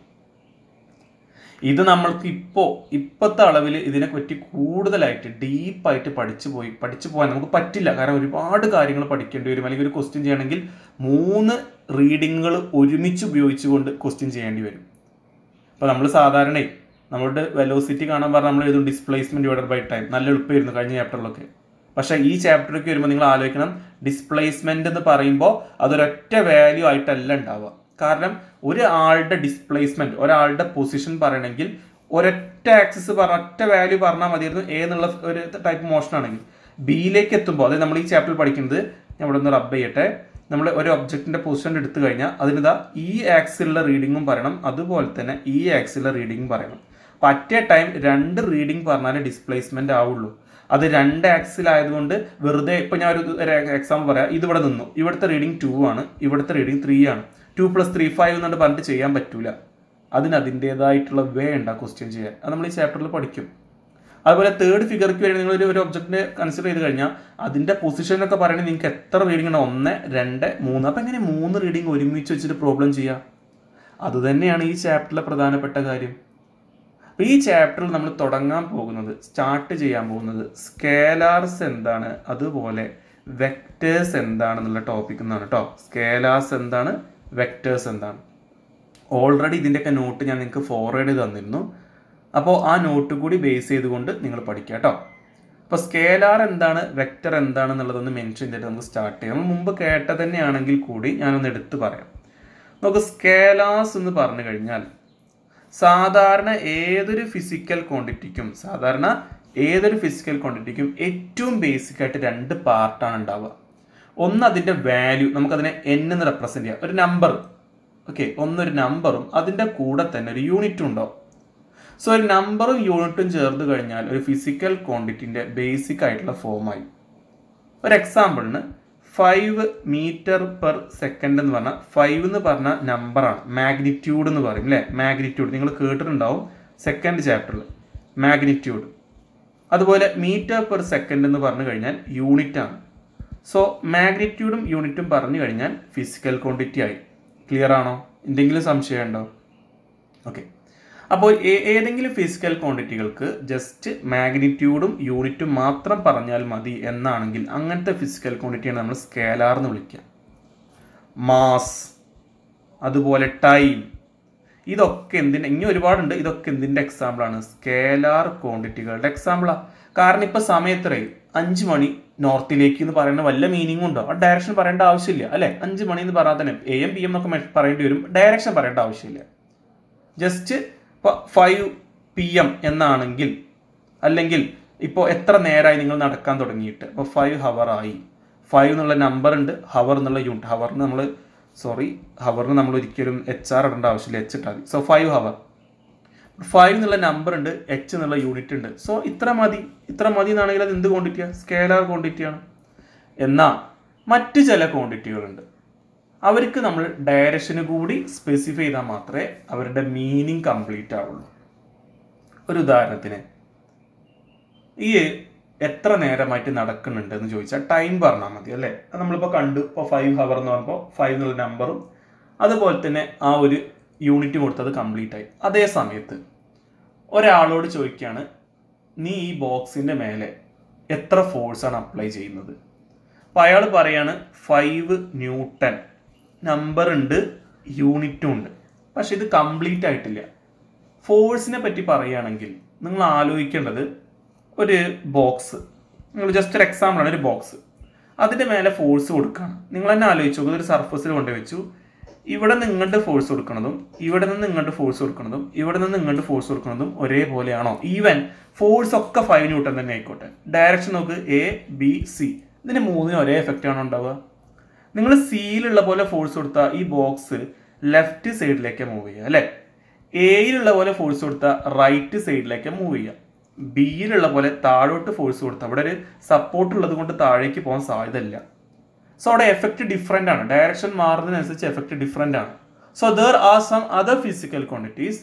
ഇത് നമ്മൾക്ക് ഇപ്പോൾ ഇപ്പോഴത്തെ അളവിൽ ഇതിനെ പറ്റി കൂടുതലായിട്ട് ഡീപ്പായിട്ട് പഠിച്ചു പോയി പഠിച്ചു പോകാൻ നമുക്ക് പറ്റില്ല കാരണം ഒരുപാട് കാര്യങ്ങൾ പഠിക്കേണ്ടി വരും അല്ലെങ്കിൽ ഒരു ക്വസ്റ്റ്യൻ ചെയ്യണമെങ്കിൽ മൂന്ന് റീഡിങ്ങുകൾ ഒരുമിച്ച് ഉപയോഗിച്ചുകൊണ്ട് ക്വസ്റ്റ്യൻ ചെയ്യേണ്ടി വരും അപ്പോൾ നമ്മൾ സാധാരണ നമ്മുടെ വെലോസിറ്റി കാണാൻ പറഞ്ഞാൽ നമ്മൾ എഴുതും ഡിസ്പ്ലേസ്മെന്റ് ഡിവൈഡഡ് ബൈ ടൈം നല്ല എളുപ്പമായിരുന്നു കഴിഞ്ഞ ചാപ്റ്ററിലൊക്കെ പക്ഷേ ഈ ചാപ്റ്ററിലേക്ക് വരുമ്പോൾ നിങ്ങൾ ആലോചിക്കണം ഡിസ്പ്ലേസ്മെന്റ് എന്ന് പറയുമ്പോൾ അതൊരൊറ്റ വാല്യൂ ആയിട്ടല്ല ഉണ്ടാവുക കാരണം ഒരാളുടെ ഡിസ്പ്ലേസ്മെന്റ് ഒരാളുടെ പൊസിഷൻ പറയണമെങ്കിൽ ഒരൊറ്റ ആക്സിസ് ഒരൊറ്റ വാല്യൂ പറഞ്ഞാൽ മതിയായിരുന്നു എ എന്നുള്ള ഒരു ടൈപ്പ് മോഷൻ ആണെങ്കിൽ ബിയിലേക്ക് എത്തുമ്പോൾ അതായത് നമ്മൾ ഈ ചാപ്റ്ററിൽ പഠിക്കുന്നത് ഞാൻ ഇവിടെ ഒന്ന് റബ്ബ് ചെയ്യട്ടെ നമ്മൾ ഒരു ഒബ്ജക്റ്റിന്റെ പൊസിഷൻ എടുത്തു കഴിഞ്ഞാൽ അതിനിതാ ഈ ആക്സിലുള്ള റീഡിങ്ങും പറയണം അതുപോലെ തന്നെ ഈ ആക്സിലുള്ള റീഡിങ്ങും പറയണം അപ്പം അറ്റ് എ ടൈം രണ്ട് റീഡിംഗ് പറഞ്ഞാലേ ഡിസ്പ്ലേസ്മെന്റ് ആവുള്ളൂ അത് രണ്ട് ആക്സിൽ ആയതുകൊണ്ട് വെറുതെ ഇപ്പൊ ഞാൻ ഒരു എക്സാമ്പിൾ പറയാം ഇത് ഇവിടെ നിന്നു ഇവിടുത്തെ റീഡിംഗ് ടു ആണ് ഇവിടുത്തെ റീഡിംഗ് ത്രീ ആണ് ടു പ്ലസ് ത്രീ ഫൈവ് എന്നുകൊണ്ട് പറഞ്ഞിട്ട് ചെയ്യാൻ പറ്റൂല അതിന് അതിൻ്റെതായിട്ടുള്ള വേ ഉണ്ട് ആ ക്വസ്റ്റ്യൻ ചെയ്യാൻ അത് നമ്മൾ ഈ ചാപ്റ്ററിൽ പഠിക്കും അതുപോലെ തേർഡ് ഫിഗർക്ക് വേണ്ടി നിങ്ങൾ ഒരു ഒബ്ജക്റ്റിനെ കൺസിഡർ ചെയ്ത് കഴിഞ്ഞാൽ അതിന്റെ പൊസിഷൻ ഒക്കെ പറയണമെങ്കിൽ നിങ്ങൾക്ക് എത്ര റീഡിംഗ് ആണ് ഒന്ന് രണ്ട് മൂന്ന് അപ്പം എങ്ങനെ മൂന്ന് റീഡിംഗ് ഒരുമിച്ച് വെച്ചിട്ട് പ്രോബ്ലം ചെയ്യാം അത് തന്നെയാണ് ഈ ചാപ്റ്ററിലെ പ്രധാനപ്പെട്ട കാര്യം അപ്പൊ ഈ ചാപ്റ്ററിൽ നമ്മൾ തുടങ്ങാൻ പോകുന്നത് സ്റ്റാർട്ട് ചെയ്യാൻ പോകുന്നത് സ്കേലാർസ് എന്താണ് അതുപോലെ വെക്ടേഴ്സ് എന്താണെന്നുള്ള ടോപ്പിക് എന്നാണ് കേട്ടോ സ്കേലാർസ് എന്താണ് വെക്ടേഴ്സ് എന്താണ് ഓൾറെഡി ഇതിൻ്റെയൊക്കെ നോട്ട് ഞാൻ നിങ്ങൾക്ക് ഫോർവേഡ് ചെയ്ത് തന്നിരുന്നു അപ്പോൾ ആ നോട്ട് കൂടി ബേസ് ചെയ്തുകൊണ്ട് നിങ്ങൾ പഠിക്കുക കേട്ടോ അപ്പോൾ സ്കേലാർ എന്താണ് വെക്ടർ എന്താണെന്നുള്ളതൊന്ന് മെൻഷൻ ചെയ്തിട്ട് നമുക്ക് സ്റ്റാർട്ട് ചെയ്യാം നമ്മൾ മുമ്പ് കേട്ട തന്നെയാണെങ്കിൽ കൂടി ഞാനൊന്ന് എടുത്ത് പറയാം നമുക്ക് സ്കേലാസ് എന്ന് പറഞ്ഞു കഴിഞ്ഞാൽ സാധാരണ ഏതൊരു ഫിസിക്കൽ ക്വാണ്ടിറ്റിക്കും സാധാരണ ഏതൊരു ഫിസിക്കൽ ക്വാണ്ടിറ്റിക്കും ഏറ്റവും ബേസിക് ആയിട്ട് രണ്ട് പാർട്ടാണ് ഉണ്ടാവുക ഒന്ന് അതിന്റെ വാല്യൂ നമുക്കതിനെ എൻ എന്ന് റെപ്രസെന്റ് ചെയ്യാം ഒരു നമ്പർ ഓക്കെ ഒന്നൊരു നമ്പറും അതിന്റെ കൂടെ തന്നെ ഒരു യൂണിറ്റും ഉണ്ടാവും സോ ഒരു നമ്പറും യൂണിറ്റും ചേർന്ന് കഴിഞ്ഞാൽ ഒരു ഫിസിക്കൽ ക്വാണ്ടിറ്റിന്റെ ബേസിക് ആയിട്ടുള്ള ഫോമായി ഒരു എക്സാമ്പിളിന് ഫൈവ് മീറ്റർ പെർ സെക്കൻഡ് എന്ന് പറഞ്ഞാൽ ഫൈവ് എന്ന് പറഞ്ഞ നമ്പറാണ് മാഗ്നിറ്റ്യൂഡ് എന്ന് പറയും അല്ലേ മാഗ്നിറ്റ്യൂഡ് നിങ്ങൾ കേട്ടിട്ടുണ്ടാവും സെക്കൻഡ് ചാപ്റ്ററിൽ മാഗ്നിറ്റ്യൂഡ് അതുപോലെ മീറ്റർ പെർ സെക്കൻഡ് എന്ന് പറഞ്ഞു കഴിഞ്ഞാൽ യൂണിറ്റ് ആണ് സോ മാഗ്നിറ്റ്യൂഡും യൂണിറ്റും പറഞ്ഞു കഴിഞ്ഞാൽ ഫിസിക്കൽ ക്വാണ്ടിറ്റി ആയി ക്ലിയർ ആണോ എന്തെങ്കിലും സംശയമുണ്ടോ ഓക്കെ അപ്പോൾ ഏ- ഏതെങ്കിലും ഫിസിക്കൽ ക്വാണ്ടിറ്റികൾക്ക് ജസ്റ്റ് മാഗ്നിറ്റ്യൂഡും യൂണിറ്റും മാത്രം പറഞ്ഞാൽ മതി എന്നാണെങ്കിൽ അങ്ങനത്തെ ഫിസിക്കൽ ക്വാണ്ടിറ്റിയാണ് നമ്മൾ സ്കേലാർ എന്ന് വിളിക്കുക മാസ് അതുപോലെ ടൈം ഇതൊക്കെ എന്തിൻ്റെ ഇനി ഒരുപാടുണ്ട് ഇതൊക്കെ എന്തിൻ്റെ എക്സാമ്പിളാണ് സ്കേലാർ ക്വാണ്ടിറ്റികളുടെ എക്സാമ്പിളാണ് കാരണം ഇപ്പൊ സമയത്രേ അഞ്ച് മണി നോർത്തിലേക്ക് എന്ന് പറയുന്ന വല്ല മീനിങ് ഉണ്ടോ ആ ഡയറക്ഷൻ പറയേണ്ട ആവശ്യമില്ല അല്ലെ അഞ്ച് മണി എന്ന് പറഞ്ഞാൽ തന്നെ എ എം പി എം എന്നൊക്കെ മെ- പറയേണ്ടി വരും ഡയറക്ഷൻ പറയേണ്ട ആവശ്യമില്ല ജസ്റ്റ് ഇപ്പോൾ ഫൈവ് പി എം എന്നാണെങ്കിൽ അല്ലെങ്കിൽ ഇപ്പോൾ എത്ര നേരമായി നിങ്ങൾ നടക്കാൻ തുടങ്ങിയിട്ട് ഇപ്പോൾ ഫൈവ് ഹവർ ആയി ഫൈവ് എന്നുള്ള നമ്പർ ഉണ്ട് ഹവർ എന്നുള്ള യൂണിറ്റ് ഹവറിന് നമ്മൾ സോറി ഹവറിന് നമ്മൾ ഒരിക്കലും എച്ച് ആർ ഇടേണ്ട ആവശ്യമില്ല എച്ച് ഇട്ടാൽ മതി സോ ഫൈവ് ഹവർ ഫൈവ് എന്നുള്ള നമ്പർ ഉണ്ട് എച്ച് എന്നുള്ള യൂണിറ്റ് ഉണ്ട് സോ ഇത്ര മതി ഇത്ര മതി എന്നാണെങ്കിൽ അത് എന്ത് ക്വാണ്ടിറ്റിയാണ് സ്കേലാർ ക്വാണ്ടിറ്റിയാണ് എന്നാൽ മറ്റ് ചില ക്വാണ്ടിറ്റികളുണ്ട് അവർക്ക് നമ്മൾ ഡയറക്ഷന് കൂടി സ്പെസിഫൈ ചെയ്താൽ മാത്രമേ അവരുടെ മീനിങ് കംപ്ലീറ്റ് ആവുള്ളൂ ഒരു ഉദാഹരണത്തിന് ഈ എത്ര നേരമായിട്ട് നടക്കുന്നുണ്ട് എന്ന് ചോദിച്ചാൽ ടൈം പറഞ്ഞാൽ മതി അല്ലേ അത് നമ്മളിപ്പോൾ കണ്ടു ഇപ്പോൾ ഫൈവ് ഹവർ എന്ന് പറയുമ്പോൾ ഫൈവ് എന്നുള്ള നമ്പറും അതുപോലെ തന്നെ ആ ഒരു യൂണിറ്റ് കൊടുത്തത് കംപ്ലീറ്റ് ആയി അതേ സമയത്ത് ഒരാളോട് ചോദിക്കുകയാണ് നീ ഈ ബോക്സിന്റെ മേലെ എത്ര ഫോഴ്സാണ് അപ്ലൈ ചെയ്യുന്നത് അപ്പോൾ അയാൾ പറയാണ് ഫൈവ് ന്യൂട്ടൺ നമ്പർ ഉണ്ട് യൂണിറ്റും ഉണ്ട് പക്ഷെ ഇത് കംപ്ലീറ്റ് ആയിട്ടില്ല ഫോഴ്സിനെ പറ്റി പറയുകയാണെങ്കിൽ നിങ്ങൾ ആലോചിക്കേണ്ടത് ഒരു ബോക്സ് നിങ്ങൾ ജസ്റ്റ് ഒരു എക്സാമ്പിൾ ആണ് ഒരു ബോക്സ് അതിന്റെ മേലെ ഫോഴ്സ് കൊടുക്കുകയാണ് നിങ്ങൾ തന്നെ ആലോചിച്ചു നോക്കുക ഒരു സർഫസിൽ കൊണ്ട് വെച്ചു ഇവിടെ നിന്ന് ഇങ്ങോട്ട് ഫോഴ്സ് കൊടുക്കുന്നതും ഇവിടെ നിന്ന് ഇങ്ങോട്ട് ഫോഴ്സ് കൊടുക്കുന്നതും ഇവിടെ നിന്ന് ഇങ്ങോട്ട് ഫോഴ്സ് കൊടുക്കുന്നതും ഒരേപോലെയാണോ ഈവൻ ഫോഴ്സ് ഒക്കെ ഫൈവ് ന്യൂട്ടൺ തന്നെ ആയിക്കോട്ടെ ഡയറക്ഷൻ നോക്ക് എ ബി സി ഇതിന് മൂന്നിനും ഒരേ എഫക്റ്റ് ആണോ ഉണ്ടാവുക നിങ്ങൾ സിയിലുള്ള പോലെ ഫോഴ്സ് കൊടുത്താൽ ഈ ബോക്സ് ലെഫ്റ്റ് സൈഡിലേക്ക് മൂവ് ചെയ്യുക അല്ലെ എയിലുള്ള പോലെ ഫോഴ്സ് കൊടുത്താൽ റൈറ്റ് സൈഡിലേക്ക് മൂവ് ചെയ്യുക ബിയിലുള്ള പോലെ താഴോട്ട് ഫോഴ്സ് കൊടുത്താൽ അവിടെ ഒരു സപ്പോർട്ട് ഉള്ളത് കൊണ്ട് താഴേക്ക് പോകാൻ സാധ്യതയില്ല സോ അവിടെ എഫക്റ്റ് ഡിഫറെന്റ് ആണ് ഡയറക്ഷൻ മാറുന്നതിനനുസരിച്ച് എഫക്റ്റ് ഡിഫറെന്റ് ആണ് so there are some other physical quantities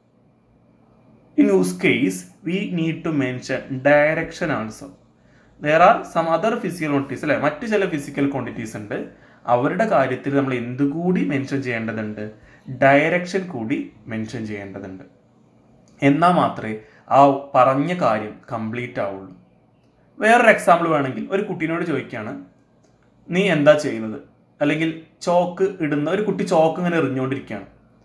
in use case we need to mention direction also there are some other physical quantities അല്ലെ മറ്റു ചില ഫിസിക്കൽ ക്വാണ്ടിറ്റീസ് ഉണ്ട് അവരുടെ കാര്യത്തിൽ നമ്മൾ എന്തുകൂടി മെൻഷൻ ചെയ്യേണ്ടതുണ്ട് ഡയറക്ഷൻ കൂടി മെൻഷൻ ചെയ്യേണ്ടതുണ്ട് എന്നാൽ മാത്രമേ ആ പറഞ്ഞ കാര്യം കംപ്ലീറ്റ് ആവുള്ളൂ വേറൊരു എക്സാമ്പിൾ വേണമെങ്കിൽ ഒരു കുട്ടീനോട് ചോദിക്കുകയാണ് നീ എന്താ ചെയ്യുന്നത് അല്ലെങ്കിൽ ചോക്ക് ഇടുന്ന ഒരു കുട്ടി ചോക്ക് ഇങ്ങനെ എറിഞ്ഞുകൊണ്ടിരിക്കുകയാണ്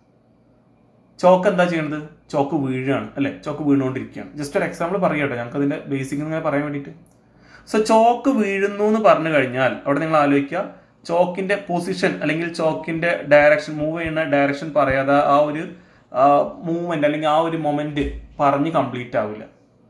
ചോക്ക് എന്താ ചെയ്യുന്നത് ചോക്ക് വീഴുകയാണ് അല്ലെ ചോക്ക് വീണുകൊണ്ടിരിക്കുകയാണ് ജസ്റ്റ് ഒരു എക്സാമ്പിൾ പറയട്ടെ ഞങ്ങൾക്ക് അതിന്റെ ബേസിക് ഇങ്ങനെ പറയാൻ വേണ്ടിയിട്ട് സോ ചോക്ക് വീഴുന്നു എന്ന് പറഞ്ഞു കഴിഞ്ഞാൽ അവിടെ നിങ്ങൾ ആലോചിക്കുക ചോക്കിന്റെ പൊസിഷൻ അല്ലെങ്കിൽ ചോക്കിന്റെ ഡയറക്ഷൻ മൂവ് ചെയ്യുന്ന ഡയറക്ഷൻ പറയാതെ ആ ഒരു മൂവ്മെന്റ് അല്ലെങ്കിൽ ആ ഒരു മൊമെന്റ് പറഞ്ഞ് കംപ്ലീറ്റ് ആവില്ല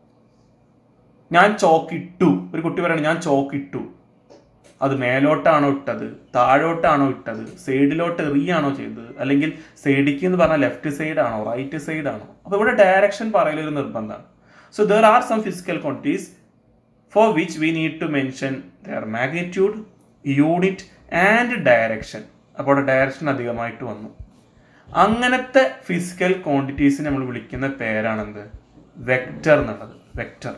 ഞാൻ ചോക്ക് ഇട്ടു ഒരു കുട്ടി പറയണ ഞാൻ ചോക്ക് ഇട്ടു അത് മേലോട്ടാണോ ഇട്ടത് താഴോട്ടാണോ ഇട്ടത് സൈഡിലോട്ട് എറിയാണോ ചെയ്തത് അല്ലെങ്കിൽ സൈഡിക്ക് എന്ന് പറഞ്ഞാൽ ലെഫ്റ്റ് സൈഡ് ആണോ റൈറ്റ് സൈഡ് ആണോ അപ്പൊ ഇവിടെ ഡയറക്ഷൻ പറയലൊരു നിർബന്ധമാണ് so there are some physical quantities for which we need to mention their magnitude unit and direction അപ്പോൾ ഡയറക്ഷൻ അധികമായിട്ട് വന്നു അങ്ങനത്തെ ഫിസിക്കൽ ക്വാണ്ടിറ്റീസിനെ നമ്മൾ വിളിക്കുന്ന പേരാണെന്ത് വെക്റ്റർ എന്നുള്ളത് വെക്റ്റർ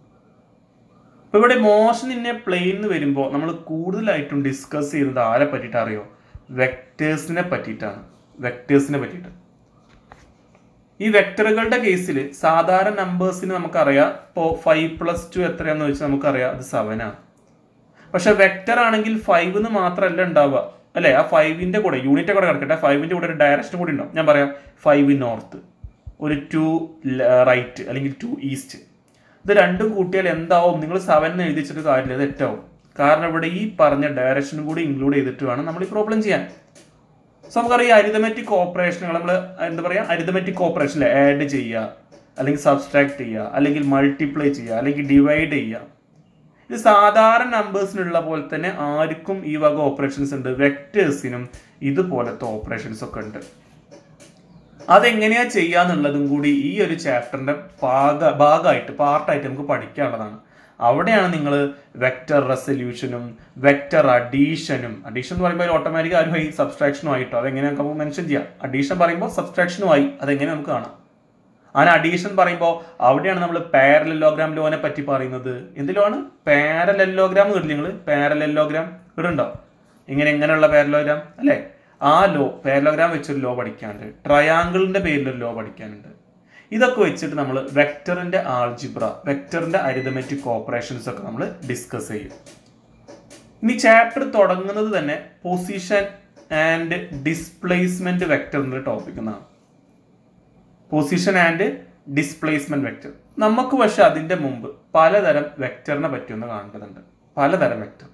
ഇപ്പൊ ഇവിടെ മോഷൻ ഇന്നെ പ്ലെയിൻ എന്ന് വരുമ്പോൾ നമ്മൾ കൂടുതലായിട്ടും ഡിസ്കസ് ചെയ്യുന്നത് ആരെ പറ്റിയിട്ട് അറിയോ വെക്ടേഴ്സിനെ പറ്റിയിട്ടാണ് വെക്ടേഴ്സിനെ പറ്റിയിട്ട് ഈ വെക്ടറുകളുടെ കേസിൽ സാധാരണ നമ്പേഴ്സിന് നമുക്കറിയാം ഇപ്പോൾ ഫൈവ് പ്ലസ് ടു എത്രയാന്ന് വെച്ചാൽ നമുക്കറിയാം അത് സെവൻ ആണ് പക്ഷെ വെക്ടർ ആണെങ്കിൽ ഫൈവ് എന്ന് മാത്രമല്ല ഉണ്ടാവുക അല്ലെ ആ ഫൈവിന്റെ കൂടെ യൂണിറ്റ് കൂടെ കിടക്കട്ടെ ഫൈവിന്റെ കൂടെ ഒരു ഡയറക്ഷൻ കൂടി ഉണ്ടാവും ഞാൻ പറയാം ഫൈവ് നോർത്ത് ഒരു ടു റൈറ്റ് അല്ലെങ്കിൽ ടു ഈസ്റ്റ് ഇത് രണ്ടും കൂട്ടിയാൽ എന്താവും നിങ്ങൾ സെവൻ എന്ന് എഴുതി വെച്ചിട്ട് കാര്യമില്ല ഇത് തെറ്റാവും കാരണം ഇവിടെ ഈ പറഞ്ഞ ഡയറക്ഷനും കൂടി ഇൻക്ലൂഡ് ചെയ്തിട്ട് വേണം നമ്മൾ ഈ പ്രോബ്ലം ചെയ്യാൻ സോ നമുക്കറിയാം അരിതമെറ്റിക് ഓപ്പറേഷനുകൾ നമ്മൾ എന്താ പറയുക അരിതമെറ്റിക് ഓപ്പറേഷനിൽ ആഡ് ചെയ്യുക അല്ലെങ്കിൽ സബ്സ്ട്രാക്ട് ചെയ്യുക അല്ലെങ്കിൽ മൾട്ടിപ്ലൈ ചെയ്യുക അല്ലെങ്കിൽ ഡിവൈഡ് ചെയ്യുക ഇത് സാധാരണ നമ്പേഴ്സിനുള്ള പോലെ തന്നെ ആർക്കും ഈ വക ഓപ്പറേഷൻസ് ഉണ്ട് വെക്ടേഴ്സിനും ഇതുപോലത്തെ ഓപ്പറേഷൻസ് ഒക്കെ ഉണ്ട് അതെങ്ങനെയാ ചെയ്യാന്നുള്ളതും കൂടി ഈ ഒരു ചാപ്റ്ററിന്റെ ഭാഗ ഭാഗമായിട്ട് പാർട്ടായിട്ട് നമുക്ക് പഠിക്കാനുള്ളതാണ് അവിടെയാണ് നിങ്ങൾ വെക്റ്റർ റെസൊല്യൂഷനും വെക്റ്റർ അഡീഷനും അഡീഷൻ എന്ന് പറയുമ്പോൾ ഓട്ടോമാറ്റിക് ആരും ആയി സബ്സ്ട്രാക്ഷനും ആയിട്ടോ അതെങ്ങനെ നമുക്ക് മെൻഷൻ ചെയ്യാം അഡീഷൻ പറയുമ്പോൾ സബ്സ്ട്രാക്ഷനും ആയി അതെങ്ങനെ നമുക്ക് കാണാം അങ്ങനെ അഡീഷൻ പറയുമ്പോൾ അവിടെയാണ് നമ്മൾ പാരലെല്ലോഗ്രാം ലോനെ പറ്റി പറയുന്നത് എന്തിലാണ് പാരലെല്ലോഗ്രാം കേട്ടില്ല നിങ്ങൾ പാരലെല്ലോഗ്രാം ഇവിടുണ്ടോ ഇങ്ങനെ എങ്ങനെയുള്ള പാരലോഗ്രാം അല്ലേ ആ ലോ പാരലോഗ്രാം വെച്ചൊരു ലോ പഠിക്കാനുണ്ട് ട്രയാങ്കിളിന്റെ പേരിലൊരു ലോ പഠിക്കാനുണ്ട് ഇതൊക്കെ വെച്ചിട്ട് നമ്മൾ വെക്ടറിന്റെ ആൾജിബ്ര വെക്ടറിന്റെ അരിതമെറ്റിക് ഓപ്പറേഷൻസ് ഒക്കെ നമ്മൾ ഡിസ്കസ് ചെയ്യും ഇനി ചാപ്റ്റർ തുടങ്ങുന്നത് തന്നെ പൊസിഷൻ ആൻഡ് ഡിസ്പ്ലേസ്മെന്റ് വെക്ടർ എന്ന ടോപ്പിക് എന്നാണ് പൊസിഷൻ ആൻഡ് ഡിസ്പ്ലേസ്മെന്റ് വെക്ടർ നമുക്ക് പക്ഷെ അതിന്റെ മുമ്പ് പലതരം വെക്ടറിനെ പറ്റിയൊന്ന് കാണേണ്ടതുണ്ട് പലതരം വെക്ടർ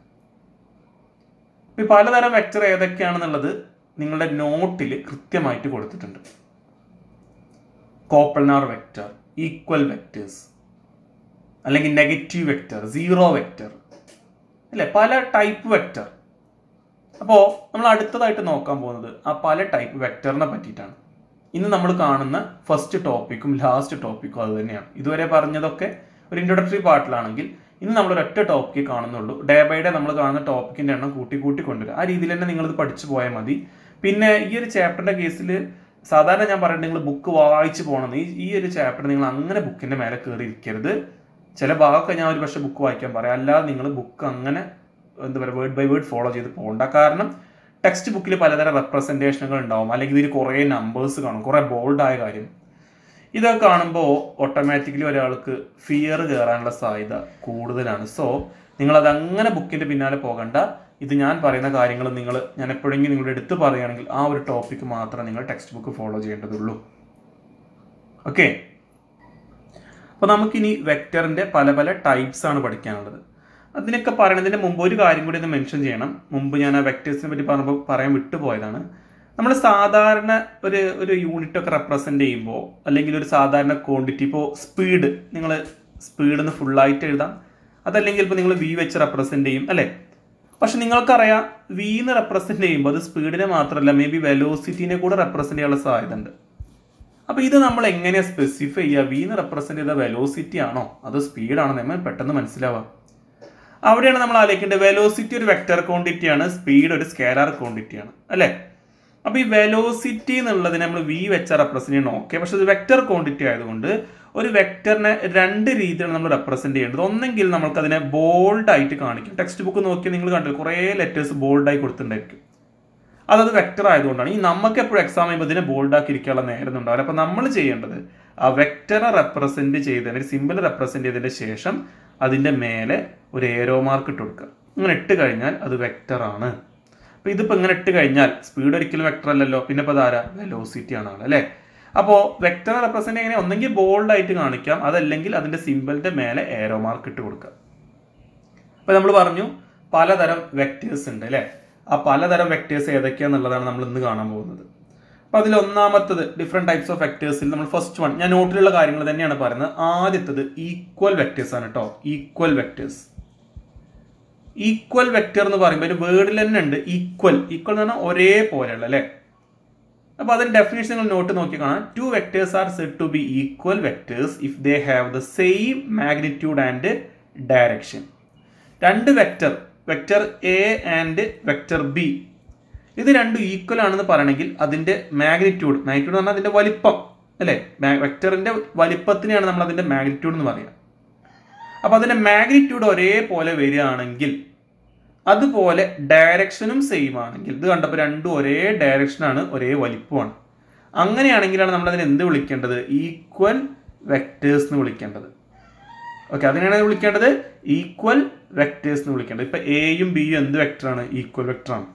ഈ പലതരം വെക്ടർ ഏതൊക്കെയാണെന്നുള്ളത് നിങ്ങളുടെ നോട്ടിൽ കൃത്യമായിട്ട് കൊടുത്തിട്ടുണ്ട് കോപ്പൾനാർ വെക്ടർ ഈക്വൽ വെക്ടേഴ്സ് അല്ലെങ്കിൽ നെഗറ്റീവ് വെക്ടർ സീറോ വെക്ടർ അല്ലെ പല ടൈപ്പ് വെക്ടർ അപ്പോൾ നമ്മൾ അടുത്തതായിട്ട് നോക്കാൻ പോകുന്നത് ആ പല ടൈപ്പ് വെക്ടറിനെ പറ്റിയിട്ടാണ് ഇന്ന് നമ്മൾ കാണുന്ന ഫസ്റ്റ് ടോപ്പിക്കും ലാസ്റ്റ് ടോപ്പിക്കും അത് തന്നെയാണ് ഇതുവരെ പറഞ്ഞതൊക്കെ ഒരു ഇൻട്രൊഡക്ടറി പാർട്ടിലാണെങ്കിൽ ഇന്ന് നമ്മൾ ഒരൊറ്റ ടോപ്പിക്ക് കാണുന്നുള്ളൂ ഡേ ബൈ ഡേ നമ്മൾ കാണുന്ന ടോപ്പിക്കിന്റെ എണ്ണം കൂട്ടി കൂട്ടി കൊണ്ടുവരിക ആ രീതിയിൽ തന്നെ നിങ്ങളിത് പഠിച്ചു പോയാൽ മതി പിന്നെ ഈ ഒരു ചാപ്റ്ററിന്റെ കേസിൽ സാധാരണ ഞാൻ പറയുന്നത് നിങ്ങൾ ബുക്ക് വായിച്ചു പോകണം ഈ ഈ ഒരു ചാപ്റ്റർ നിങ്ങൾ അങ്ങനെ ബുക്കിന്റെ മേലെ കയറി ഇരിക്കരുത് ചില ഭാഗമൊക്കെ ഞാൻ ഒരു പക്ഷേ ബുക്ക് വായിക്കാൻ പറയാം അല്ലാതെ നിങ്ങൾ ബുക്ക് അങ്ങനെ എന്താ പറയുക വേർഡ് ബൈ വേർഡ് ഫോളോ ചെയ്ത് പോകണ്ട കാരണം ടെക്സ്റ്റ് ബുക്കിൽ പലതരം റെപ്രസെൻറ്റേഷനുകൾ ഉണ്ടാവും അല്ലെങ്കിൽ ഇതിൽ കുറേ നമ്പേഴ്സ് കാണും കുറേ ബോൾഡായ കാര്യം ഇതൊക്കെ കാണുമ്പോൾ ഓട്ടോമാറ്റിക്കലി ഒരാൾക്ക് ഫിയർ കയറാനുള്ള സാധ്യത കൂടുതലാണ് സോ നിങ്ങളത് അങ്ങനെ ബുക്കിന്റെ പിന്നാലെ പോകണ്ട ഇത് ഞാൻ പറയുന്ന കാര്യങ്ങൾ നിങ്ങൾ ഞാൻ എപ്പോഴെങ്കിലും നിങ്ങളുടെ എടുത്ത് പറയുകയാണെങ്കിൽ ആ ഒരു ടോപ്പിക്ക് മാത്രം നിങ്ങൾ ടെക്സ്റ്റ് ബുക്ക് ഫോളോ ചെയ്യേണ്ടതുള്ളൂ ഓക്കെ അപ്പോൾ നമുക്കിനി വെക്ടറിന്റെ പല പല ടൈപ്സ് ആണ് പഠിക്കാനുള്ളത് അതിനൊക്കെ പറയുന്നതിന് മുമ്പ് ഒരു കാര്യം കൂടി ഒന്ന് മെൻഷൻ ചെയ്യണം മുമ്പ് ഞാൻ ആ വെക്ടേഴ്സിനെ പറ്റി പറഞ്ഞപ്പോൾ പറയാൻ വിട്ടുപോയതാണ് നമ്മൾ സാധാരണ ഒരു ഒരു യൂണിറ്റ് ഒക്കെ റെപ്രസെന്റ് ചെയ്യുമ്പോൾ അല്ലെങ്കിൽ ഒരു സാധാരണ ക്വാണ്ടിറ്റി ഇപ്പോൾ സ്പീഡ് നിങ്ങൾ സ്പീഡ് ഒന്ന് ഫുള്ളായിട്ട് എഴുതാം അതല്ലെങ്കിൽ ഇപ്പോൾ നിങ്ങൾ വി വെച്ച് റെപ്രസെന്റ് ചെയ്യും അല്ലേ പക്ഷെ നിങ്ങൾക്കറിയാം വി എന്ന് റെപ്രസെന്റ് ചെയ്യുമ്പോൾ അത് സ്പീഡിനെ മാത്രമല്ല മേ ബി വെലോസിറ്റിനെ കൂടെ റെപ്രസെന്റ് ചെയ്യാനുള്ള സാധ്യത ഉണ്ട് അപ്പൊ ഇത് നമ്മൾ എങ്ങനെയാ സ്പെസിഫൈ ചെയ്യുക വി എന്ന് റെപ്രസെന്റ് ചെയ്ത വെലോസിറ്റി ആണോ അതോ സ്പീഡാണോ നമ്മൾ പെട്ടെന്ന് മനസ്സിലാവാം അവിടെയാണ് നമ്മൾ ആലോചിക്കേണ്ടത് വെലോസിറ്റി ഒരു വെക്ടർ ക്വാണ്ടിറ്റി ആണ് സ്പീഡ് ഒരു സ്കേലാർ ക്വാണ്ടിറ്റി ആണ് അല്ലേ അപ്പൊ ഈ വെലോസിറ്റി എന്നുള്ളതിനെ നമ്മൾ വി വെച്ച റെപ്രസെന്റ് ചെയ്യണം ഓക്കെ പക്ഷെ ഇത് വെക്ടർ ക്വാണ്ടിറ്റി ആയതുകൊണ്ട് ഒരു വെക്ടറിനെ രണ്ട് രീതിയിലാണ് നമ്മൾ റെപ്രസെന്റ് ചെയ്യേണ്ടത് ഒന്നെങ്കിൽ നമുക്ക് അതിനെ ബോൾഡ് ആയിട്ട് കാണിക്കും ടെക്സ്റ്റ് ബുക്ക് നോക്കിയാൽ നിങ്ങൾ കണ്ടില്ല കുറേ ലെറ്റേഴ്സ് ബോൾഡായി കൊടുത്തിട്ടുണ്ടായിരിക്കും അതത് വെക്ടർ ആയതുകൊണ്ടാണ് ഈ നമുക്ക് എപ്പോഴും എക്സാം ചെയ്യുമ്പോൾ ഇതിനെ ബോൾഡ് ആക്കി ഇരിക്കാനുള്ള നേരം ഉണ്ടാവില്ല അപ്പൊ നമ്മൾ ചെയ്യേണ്ടത് ആ വെക്ടറെ റെപ്രസെന്റ് ചെയ്തതിന് ഒരു സിമ്പിൾ റെപ്രസെന്റ് ചെയ്തതിന് ശേഷം അതിന്റെ മേലെ ഒരു ഏരോ മാർക്ക് ഇട്ട് കൊടുക്കുക അങ്ങനെ ഇട്ട് കഴിഞ്ഞാൽ അത് വെക്ടർ ആണ് അപ്പൊ ഇതിപ്പോ ഇങ്ങനെ ഇട്ട് കഴിഞ്ഞാൽ സ്പീഡ് ഒരിക്കലും വെക്ടർ അല്ലല്ലോ പിന്നെ ഇപ്പൊ അതാരാ വെലോസിറ്റി ആണ് ആള് അല്ലേ അപ്പോൾ വെക്ടർ റെപ്രസെന്റ് എങ്ങനെ ഒന്നെങ്കിൽ ബോൾഡ് ആയിട്ട് കാണിക്കാം അതല്ലെങ്കിൽ അതിന്റെ സിമ്പിളിന്റെ മേലെ ഏരോ മാർക്ക് ഇട്ട് കൊടുക്കുക അപ്പൊ നമ്മൾ പറഞ്ഞു പലതരം വെക്ടേഴ്സ് ഉണ്ട് അല്ലേ ആ പലതരം വെക്ടേഴ്സ് ഏതൊക്കെയാണെന്നുള്ളതാണ് നമ്മൾ ഇന്ന് കാണാൻ പോകുന്നത് അപ്പോൾ അതിൽ ഒന്നാമത്തത് ഡിഫറെൻറ്റ് ടൈപ്സ് ഓഫ് വെക്ടേഴ്സിൽ നമ്മൾ ഫസ്റ്റ് വൺ ഞാൻ നോട്ടിലുള്ള കാര്യങ്ങൾ തന്നെയാണ് പറയുന്നത് ആദ്യത്തത് ഈക്വൽ വെക്ടേഴ്സ് ആണ് കേട്ടോ ഈക്വൽ വെക്ടേഴ്സ് ഈക്വൽ വെക്ടർ എന്ന് പറയുമ്പോൾ ഒരു വേർഡിൽ തന്നെ ഉണ്ട് ഈക്വൽ ഈക്വൽ എന്ന് പറഞ്ഞാൽ ഒരേപോലെയുള്ള അല്ലേ അപ്പോൾ അതിന്റെ ഡെഫിനേഷൻ നിങ്ങൾ നോട്ട് നോക്കി കാണാം two vectors are said to be equal vectors if they have the same magnitude and direction രണ്ട് vector vector A and vector B ഇത് രണ്ടും ഈക്വൽ ആണെന്ന് പറയണമെങ്കിൽ അതിന്റെ മാഗ്നിറ്റ്യൂഡ് മാഗ്നിറ്റ്യൂഡ് എന്ന് പറഞ്ഞാൽ അതിന്റെ വലിപ്പം അല്ലേ വെക്ടറിന്റെ വലിപ്പത്തിനെയാണ് നമ്മൾ അതിന്റെ മാഗ്നിറ്റ്യൂഡ് എന്ന് പറയുക അപ്പോൾ അതിന്റെ മാഗ്നിറ്റ്യൂഡ് ഒരേപോലെ വരികയാണെങ്കിൽ അതുപോലെ ഡയറക്ഷനും സെയിം ആണെങ്കിൽ ഇത് കണ്ടപ്പോൾ രണ്ടും ഒരേ ഡയറക്ഷനാണ് ഒരേ വലിപ്പമാണ് അങ്ങനെയാണെങ്കിലാണ് നമ്മൾ അതിനെ എന്ത് വിളിക്കേണ്ടത് ഈക്വൽ വെക്ടേഴ്സ് എന്ന് വിളിക്കേണ്ടത് ഓക്കെ അതിനെയാണ് വിളിക്കേണ്ടത് ഈക്വൽ വെക്ടേഴ്സ് എന്ന് വിളിക്കേണ്ടത് ഇപ്പൊ എയും ബിയും എന്ത് വെക്ടറാണ് ഈക്വൽ വെക്ടറാണ്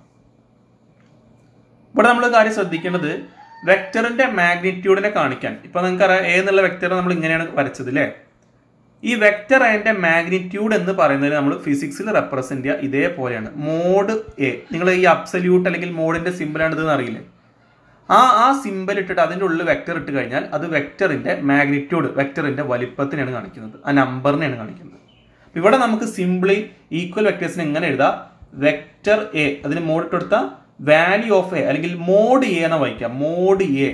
ഇവിടെ നമ്മൾ കാര്യം ശ്രദ്ധിക്കേണ്ടത് വെക്ടറിന്റെ മാഗ്നിറ്റ്യൂഡിനെ കാണിക്കാൻ ഇപ്പൊ നിങ്ങൾക്ക് അറിയാം എ എന്നുള്ള വെക്ടർ നമ്മൾ ഇങ്ങനെയാണ് വരച്ചത് അല്ലേ ഈ വെക്ടർ അതിന്റെ മാഗ്നിറ്റ്യൂഡ് എന്ന് പറയുന്നത് നമ്മൾ ഫിസിക്സിൽ റെപ്രസെന്റ് ചെയ്യുക ഇതേപോലെയാണ് മോഡ് എ നിങ്ങൾ ഈ അബ്സല്യൂട്ട് അല്ലെങ്കിൽ മോഡിന്റെ സിമ്പിൾ ആണ് അറിയില്ലേ ആ ആ സിമ്പിൾ ഇട്ടിട്ട് അതിൻ്റെ ഉള്ളിൽ വെക്ടർ ഇട്ട് കഴിഞ്ഞാൽ അത് വെക്ടറിന്റെ മാഗ്നിറ്റ്യൂഡ് വെക്ടറിന്റെ വലിപ്പത്തിനെയാണ് കാണിക്കുന്നത് ആ നമ്പറിനെയാണ് കാണിക്കുന്നത് ഇവിടെ നമുക്ക് സിംപ്ലി ഈക്വൽ വെക്ടേഴ്സിന് എങ്ങനെ എഴുതാം വെക്ടർ എ അതിന് മോഡ് ഇട്ട് കൊടുത്താൽ വാല്യൂ ഓഫ് എ അല്ലെങ്കിൽ മോഡ് എ എന്ന് വായിക്കാം mod A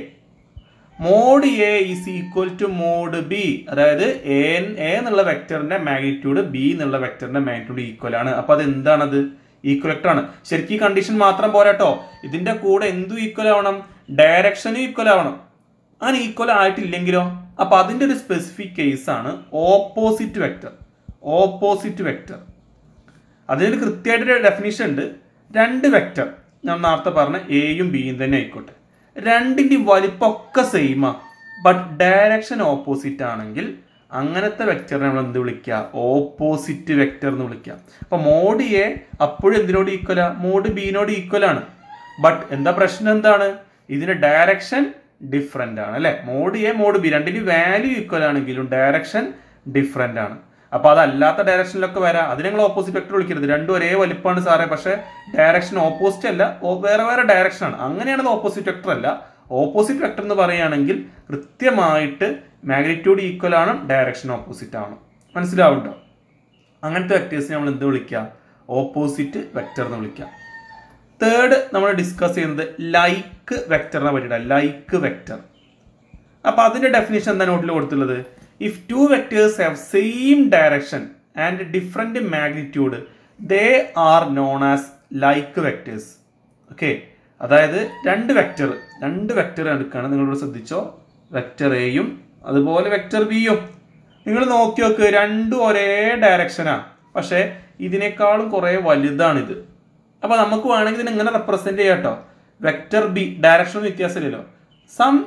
mod A is equal to mod B അതായത് എ എ എന്നുള്ള വെക്ടറിന്റെ മാഗ്നിറ്റ്യൂഡ് ബി എന്നുള്ള വെക്ടറിന്റെ മാഗ്നിറ്റ്യൂഡ് ഈക്വൽ ആണ് അപ്പൊ അത് എന്താണത് ഈക്വൽ വെക്ടർ ആണ് ശരിക്കും ഈ കണ്ടീഷൻ മാത്രം പോരാട്ടോ ഇതിന്റെ കൂടെ എന്തും ഈക്വൽ ആവണം ഡയറക്ഷനും ഈക്വൽ ആവണം അങ്ങനെ ഈക്വൽ ആയിട്ടില്ലെങ്കിലോ അപ്പൊ അതിന്റെ ഒരു സ്പെസിഫിക് കേസ് ആണ് ഓപ്പോസിറ്റ് വെക്ടർ ഓപ്പോസിറ്റ് വെക്ടർ അതിനൊരു കൃത്യമായിട്ടൊരു ഡെഫിനിഷൻ ഉണ്ട് രണ്ട് വെക്ടർ ഞാൻ നേരത്തെ പറഞ്ഞ എയും ബിയും തന്നെ ആയിക്കോട്ടെ രണ്ടിന്റെ വലിപ്പമൊക്കെ സെയിമാ ബട്ട് ഡയറക്ഷൻ ഓപ്പോസിറ്റ് ആണെങ്കിൽ അങ്ങനത്തെ വെക്ടറിനെ നമ്മൾ എന്ത് വിളിക്കുക ഓപ്പോസിറ്റ് വെക്ടർ എന്ന് വിളിക്കുക അപ്പൊ മോഡ് എ അപ്പോഴും എന്തിനോട് ഈക്വലാ മോഡ് ബിനോട് ഈക്വൽ ആണ് ബട്ട് എന്താ പ്രശ്നം എന്താണ് ഇതിന്റെ ഡയറക്ഷൻ ഡിഫറെന്റ് ആണ് അല്ലെ മോഡ് എ മോഡ് ബി രണ്ടിന് വാല്യൂ ഈക്വൽ ആണെങ്കിലും ഡയറക്ഷൻ ഡിഫറെന്റ് ആണ് അപ്പൊ അതല്ലാത്ത ഡയറക്ഷനിലൊക്കെ വരാം അതിന് നിങ്ങൾ ഓപ്പോസിറ്റ് വെക്ടർ വിളിക്കരുത് രണ്ടും ഒരേ വലിപ്പമാണ് സാറേ പക്ഷെ ഡയറക്ഷൻ ഓപ്പോസിറ്റ് അല്ല ഓ- വേറെ വേറെ ഡയറക്ഷൻ ആണ് അങ്ങനെയാണത് ഓപ്പോസിറ്റ് വെക്ടർ അല്ല ഓപ്പോസിറ്റ് വെക്ടർ എന്ന് പറയുകയാണെങ്കിൽ കൃത്യമായിട്ട് മാഗ്നിറ്റ്യൂഡ് ഈക്വൽ ആണ് ഡയറക്ഷൻ ഓപ്പോസിറ്റ് ആണ് മനസ്സിലാവുണ്ടോ അങ്ങനത്തെ വെക്ടേഴ്സിനെ നമ്മൾ എന്ത് വിളിക്കുക ഓപ്പോസിറ്റ് വെക്ടർ എന്ന് വിളിക്കാം തേർഡ് നമ്മൾ ഡിസ്കസ് ചെയ്യുന്നത് ലൈക്ക് വെക്ടറിനെ പറ്റിയിട്ടാണ് ലൈക്ക് വെക്ടർ അപ്പൊ അതിന്റെ ഡെഫിനേഷൻ എന്താ നോട്ടിൽ കൊടുത്തുള്ളത് if two vectors have same direction and different magnitude they are known as like vectors okay അതായത് രണ്ട് വെക്ടർ രണ്ട് വെക്ടർ എടുക്കുകയാണ് നിങ്ങളോട് ശ്രദ്ധിച്ചോ വെക്ടർ എയും അതുപോലെ വെക്ടർ ബിയും നിങ്ങൾ നോക്കി നോക്ക് രണ്ടും ഒരേ ഡയറക്ഷനാ പക്ഷെ ഇതിനേക്കാളും കുറെ വലുതാണിത് അപ്പൊ നമുക്ക് വേണമെങ്കിൽ ഇതിനെ ഇങ്ങനെ റെപ്രസെന്റ് ചെയ്യാം കേട്ടോ വെക്ടർ ബി ഡയറക്ഷൻ വ്യത്യാസമില്ലല്ലോ some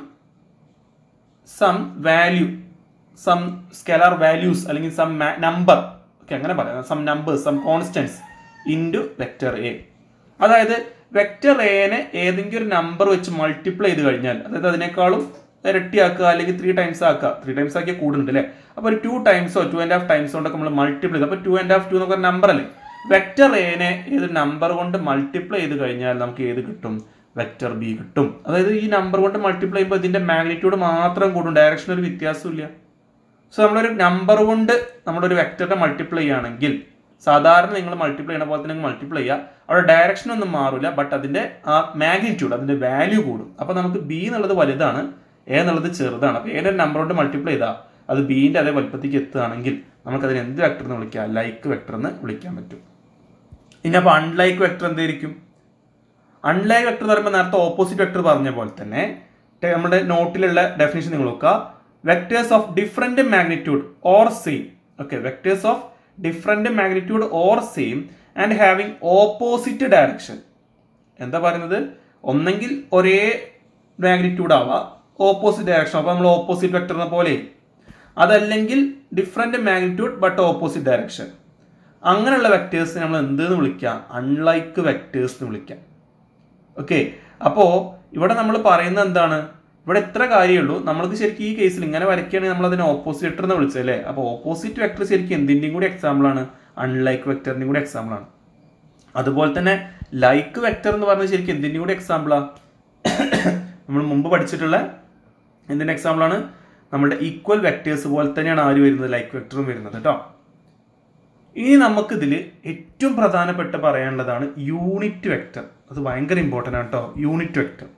some value some scalar values അല്ലെങ്കിൽ സം നമ്പർ ഓക്കെ അങ്ങനെ പറയാം some numbers some constants into vector A അതായത് വെക്ടർ എനെ ഏതെങ്കിലും ഒരു നമ്പർ വെച്ച് മൾട്ടിപ്ലൈ ചെയ്ത് കഴിഞ്ഞാൽ അതായത് അതിനേക്കാളും ഇരട്ടിയാക്കുക അല്ലെങ്കിൽ ത്രീ ടൈംസ് ആക്കുക ത്രീ ടൈംസ് ആക്കിയ കൂടുന്നുണ്ട് അല്ലേ അപ്പോൾ ഒരു ടു ടൈംസോ ടു ആൻഡ് ഹാഫ് ടൈംസ് കൊണ്ടൊക്കെ നമ്മൾ മൾട്ടിപ്ലൈ ചെയ്ത് അപ്പോൾ ടു ആൻഡ് ഹാഫ് ടു എന്നൊക്കെ നമ്പർ അല്ലേ വെക്ടർ എനെ ഏത് നമ്പർ കൊണ്ട് മൾട്ടിപ്ലൈ ചെയ്ത് കഴിഞ്ഞാൽ നമുക്ക് ഏത് കിട്ടും വെക്ടർ ബി കിട്ടും അതായത് ഈ നമ്പർ കൊണ്ട് മൾട്ടിപ്ലൈ ചെയ്യുമ്പോൾ ഇതിന്റെ മാഗ്നിറ്റ്യൂഡ് മാത്രം കൂടും ഡയറക്ഷൻ ഒരു വ്യത്യാസമില്ല സോ നമ്മളൊരു നമ്പർ കൊണ്ട് നമ്മളൊരു വെക്ടറിനെ മൾട്ടിപ്ലൈ ചെയ്യുകയാണെങ്കിൽ സാധാരണ നിങ്ങൾ മൾട്ടിപ്ലൈ ചെയ്യുന്ന പോലെ തന്നെ മൾട്ടിപ്ലൈ ചെയ്യുക അവിടെ ഡയറക്ഷൻ ഒന്നും മാറില്ല ബട്ട് അതിന്റെ ആ മാഗ്നിറ്റ്യൂഡ് അതിന്റെ വാല്യൂ കൂടും അപ്പൊ നമുക്ക് ബി എന്നുള്ളത് വലുതാണ് എ എന്നുള്ളത് ചെറുതാണ് അപ്പൊ ഏതൊരു നമ്പർ കൊണ്ട് മൾട്ടിപ്ലൈ ചെയ്താൽ അത് ബീന്റെ അതേ വലുപ്പത്തേക്ക് എത്തുകയാണെങ്കിൽ നമുക്ക് അതിന് എന്ത് വെക്ടർ എന്ന് വിളിക്കാം ലൈക്ക് വെക്ടർ എന്ന് വിളിക്കാൻ പറ്റും ഇനി അപ്പൊ അൺലൈക്ക് വെക്ടർ എന്തായിരിക്കും അൺലൈക്ക് വെക്ടർ എന്ന് പറയുമ്പോൾ നേരത്തെ ഓപ്പോസിറ്റ് വെക്ടർ പറഞ്ഞ പോലെ തന്നെ ടെ- നമ്മുടെ നോട്ടിലുള്ള ഡെഫിനേഷൻ നിങ്ങൾ നോക്കുക vectors of different magnitude or same okay vectors of different magnitude or same and having opposite direction എന്താ പറയുന്നത് ഒന്നെങ്കിൽ ഒരേ മാഗ്നിറ്റ്യൂഡ് ആവാം ഓപ്പോസിറ്റ് ഡയറക്ഷൻ അപ്പോൾ നമ്മൾ ഓപ്പോസിറ്റ് വെക്ടറിനെ പോലെ അതല്ലെങ്കിൽ different magnitude but opposite direction അങ്ങനെയുള്ള വെക്ടേഴ്സ് നമ്മൾ എന്ത് എന്ന് വിളിക്കാം അൺലൈക്ക് വെക്ടേഴ്സ് എന്ന് വിളിക്കാം ഓക്കെ അപ്പോ ഇവിടെ നമ്മൾ പറയുന്നത് എന്താണ് ഇവിടെ എത്ര കാര്യമുള്ളൂ നമ്മൾക്ക് ശരിക്കും ഈ കേസിൽ ഇങ്ങനെ വരയ്ക്കുകയാണെങ്കിൽ നമ്മൾ അതിനെ ഓപ്പോസിറ്റ് വെക്ടർ എന്ന് വിളിച്ചത് അല്ലേ അപ്പോൾ ഓപ്പോസിറ്റ് വെക്ടർ ശരിക്കും എന്തിൻ്റെയും കൂടി എക്സാമ്പിൾ ആണ് അൺലൈക്ക് വെക്ടറിൻ്റെയും കൂടി എക്സാമ്പിൾ ആണ് അതുപോലെ തന്നെ ലൈക്ക് വെക്ടർ എന്ന് പറഞ്ഞാൽ ശരിക്കും എന്തിൻ്റെ കൂടെ എക്സാമ്പിളാ നമ്മൾ മുമ്പ് പഠിച്ചിട്ടുള്ള എന്തിൻ്റെ എക്സാമ്പിളാണ് നമ്മുടെ ഈക്വൽ വെക്ടേഴ്സ് പോലെ തന്നെയാണ് ആര് വരുന്നത് ലൈക്ക് വെക്ടറും വരുന്നത് കേട്ടോ ഇനി നമുക്കിതിൽ ഏറ്റവും പ്രധാനപ്പെട്ട പറയാനുള്ളതാണ് യൂണിറ്റ് വെക്ടർ അത് ഭയങ്കര ഇമ്പോർട്ടൻ്റ് ആണ് കേട്ടോ യൂണിറ്റ് വെക്ടർ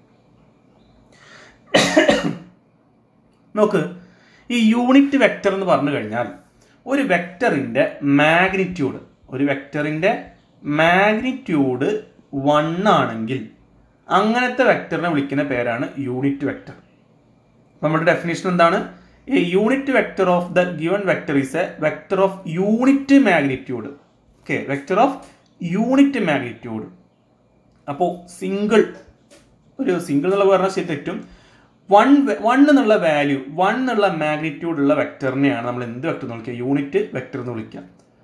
നോക്ക് ഈ യൂണിറ്റ് വെക്ടർ എന്ന് പറഞ്ഞു കഴിഞ്ഞാൽ ഒരു വെക്ടറിൻ്റെ മാഗ്നിറ്റ്യൂഡ് ഒരു വെക്ടറിൻ്റെ മാഗ്നിറ്റ്യൂഡ് വൺ ആണെങ്കിൽ അങ്ങനത്തെ വെക്ടറിനെ വിളിക്കുന്ന പേരാണ് യൂണിറ്റ് വെക്ടർ നമ്മുടെ ഡെഫിനേഷൻ എന്താണ് a unit vector of the given vector is a vector of unit magnitude okay vector of unit magnitude അപ്പോൾ സിംഗിൾ ഒരു സിംഗിൾ എന്നുള്ള പറഞ്ഞാൽ ശരി തെറ്റും വൺ വൺ എന്നുള്ള വാല്യൂ വൺ എന്നുള്ള മാഗ്നിറ്റ്യൂഡ് ഉള്ള വെക്ടറിനെയാണ് നമ്മൾ എന്ത് വെക്ടർ എന്ന് വിളിക്കുക യൂണിറ്റ് വെക്ടർ എന്ന് വിളിക്കുക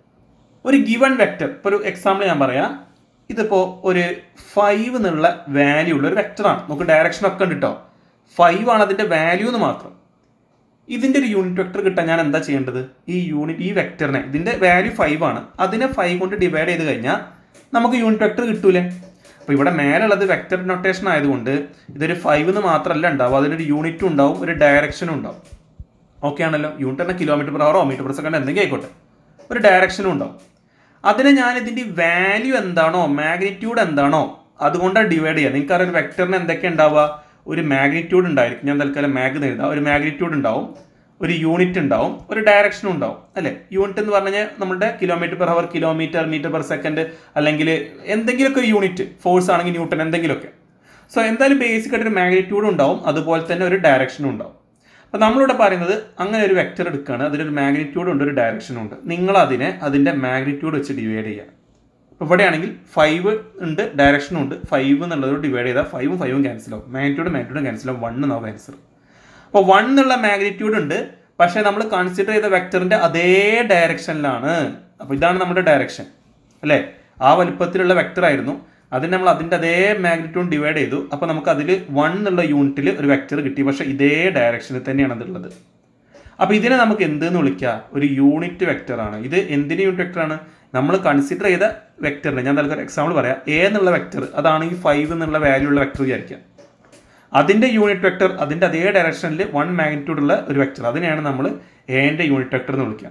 ഒരു ഗിവൺ വെക്ടർ ഇപ്പോൾ ഒരു എക്സാമ്പിൾ ഞാൻ പറയാം ഇതിപ്പോൾ ഒരു ഫൈവ് എന്നുള്ള വാല്യൂ ഉള്ള ഒരു വെക്ടറാണ് നമുക്ക് ഡയറക്ഷൻ ഒക്കെ ഉണ്ട് കേട്ടോ ഫൈവ് ആണ് അതിൻ്റെ വാല്യൂ എന്ന് മാത്രം ഇതിൻ്റെ ഒരു യൂണിറ്റ് വെക്ടർ കിട്ടാൻ ഞാൻ എന്താ ചെയ്യേണ്ടത് ഈ യൂണിറ്റ് ഈ വെക്ടറിനെ ഇതിൻ്റെ വാല്യൂ ഫൈവ് ആണ് അതിനെ ഫൈവ് കൊണ്ട് ഡിവൈഡ് ചെയ്ത് കഴിഞ്ഞാൽ നമുക്ക് യൂണിറ്റ് വെക്ടർ കിട്ടൂലേ അപ്പോൾ ഇവിടെ മേലുള്ളത് വെക്ടർ നൊട്ടേഷൻ ആയതുകൊണ്ട് ഇതൊരു ഫൈവ് എന്ന് മാത്രമല്ല ഉണ്ടാവും അതിനൊരു യൂണിറ്റും ഉണ്ടാവും ഒരു ഡയറക്ഷനും ഉണ്ടാവും ഓക്കെ ആണല്ലോ യൂണിറ്റ് എന്ന കിലോമീറ്റർ പെർ അവറോ മീറ്റർ പെർ സെക്കൻഡ് എന്തെങ്കിലും ആയിക്കോട്ടെ ഒരു ഡയറക്ഷനും ഉണ്ടാവും അതിനെ ഞാൻ ഇതിൻ്റെ വാല്യൂ എന്താണോ മാഗ്നിറ്റ്യൂഡ് എന്താണോ അതുകൊണ്ടാണ് ഡിവൈഡ് ചെയ്യുക നിങ്ങൾക്ക് അറിയാം ഒരു വെക്ടറിന് എന്തൊക്കെ ഉണ്ടാവുക ഒരു മാഗ്നിറ്റ്യൂഡ് ഉണ്ടായിരിക്കും ഞാൻ തൽക്കാലം മാഗ് എഴുതാം ഒരു മാഗ്നിറ്റ്യൂഡ് ഉണ്ടാവും ഒരു യൂണിറ്റ് ഉണ്ടാവും ഒരു ഡയറക്ഷനും ഉണ്ടാവും അല്ലേ യൂണിറ്റ് എന്ന് പറഞ്ഞു കഴിഞ്ഞാൽ നമ്മുടെ kilometre per hour kilometre metre per second അല്ലെങ്കിൽ എന്തെങ്കിലുമൊക്കെ ഒരു യൂണിറ്റ് ഫോഴ്സ് ആണെങ്കിൽ ന്യൂട്ടൺ എന്തെങ്കിലുമൊക്കെ സോ എന്തായാലും ബേസിക് ആയിട്ട് ഒരു മാഗ്നിറ്റ്യൂഡ് ഉണ്ടാവും അതുപോലെ തന്നെ ഒരു ഡയറക്ഷനും ഉണ്ടാവും അപ്പോൾ നമ്മളിവിടെ പറയുന്നത് അങ്ങനെ ഒരു വെക്ടർ എടുക്കുകയാണ് അതിലൊരു മാഗ്നിറ്റ്യൂഡ് ഉണ്ട് ഒരു ഡയറക്ഷനും ഉണ്ട് നിങ്ങൾ അതിനെ അതിൻ്റെ മാഗ്നിറ്റ്യൂഡ് വെച്ച് ഡിവൈഡ് ചെയ്യുക ഇപ്പോൾ ഇവിടെയാണെങ്കിൽ ഫൈവ് ഉണ്ട് ഡയറക്ഷനും ഉണ്ട് ഫൈവ് എന്നുള്ളത് ഡിവൈഡ് ചെയ്താൽ ഫൈവും ഫൈവും ക്യാൻസൽ ആവും മാഗ്നിറ്റ്യൂഡ് മാഗ്നിറ്റ്യൂഡും ക്യാൻസൽ ആവും വൺ എന്നാവും ആൻസർ അപ്പോൾ വൺ എന്നുള്ള മാഗ്നിറ്റ്യൂഡ് ഉണ്ട് പക്ഷേ നമ്മൾ കൺസിഡർ ചെയ്ത വെക്ടറിന്റെ അതേ ഡയറക്ഷനിലാണ് അപ്പോൾ ഇതാണ് നമ്മുടെ ഡയറക്ഷൻ അല്ലേ ആ വലുപ്പത്തിലുള്ള വെക്ടർ ആയിരുന്നു അതിന് നമ്മൾ അതിൻ്റെ അതേ മാഗ്നിറ്റ്യൂഡ് ഡിവൈഡ് ചെയ്തു അപ്പോൾ നമുക്ക് അതിൽ വൺ എന്നുള്ള യൂണിറ്റിൽ ഒരു വെക്ടർ കിട്ടി പക്ഷേ ഇതേ ഡയറക്ഷനിൽ തന്നെയാണ് അതുള്ളത് അപ്പോൾ ഇതിനെ നമുക്ക് എന്തെന്ന് വിളിക്കുക ഒരു യൂണിറ്റ് വെക്ടർ ആണ് ഇത് എന്തിന് യൂണിറ്റ് വെക്ടർ ആണ് നമ്മൾ കൺസിഡർ ചെയ്ത വെക്ടറിന് ഞാൻ നൽകുന്ന എക്സാമ്പിൾ പറയാം എ എന്നുള്ള വെക്ടർ അതാണ് ഈ ഫൈവ് എന്നുള്ള വാല്യൂ ഉള്ള വെക്ടർ വിചാരിക്കുക അതിന്റെ യൂണിറ്റ് വെക്ടർ അതിന്റെ അതേ ഡയറക്ഷനിൽ വൺ മാഗ്നിറ്റ്യൂഡ് ഉള്ള ഒരു വെക്ടർ അതിനെയാണ് നമ്മൾ എന്റെ യൂണിറ്റ് വെക്ടർ എന്ന് വിളിക്കുക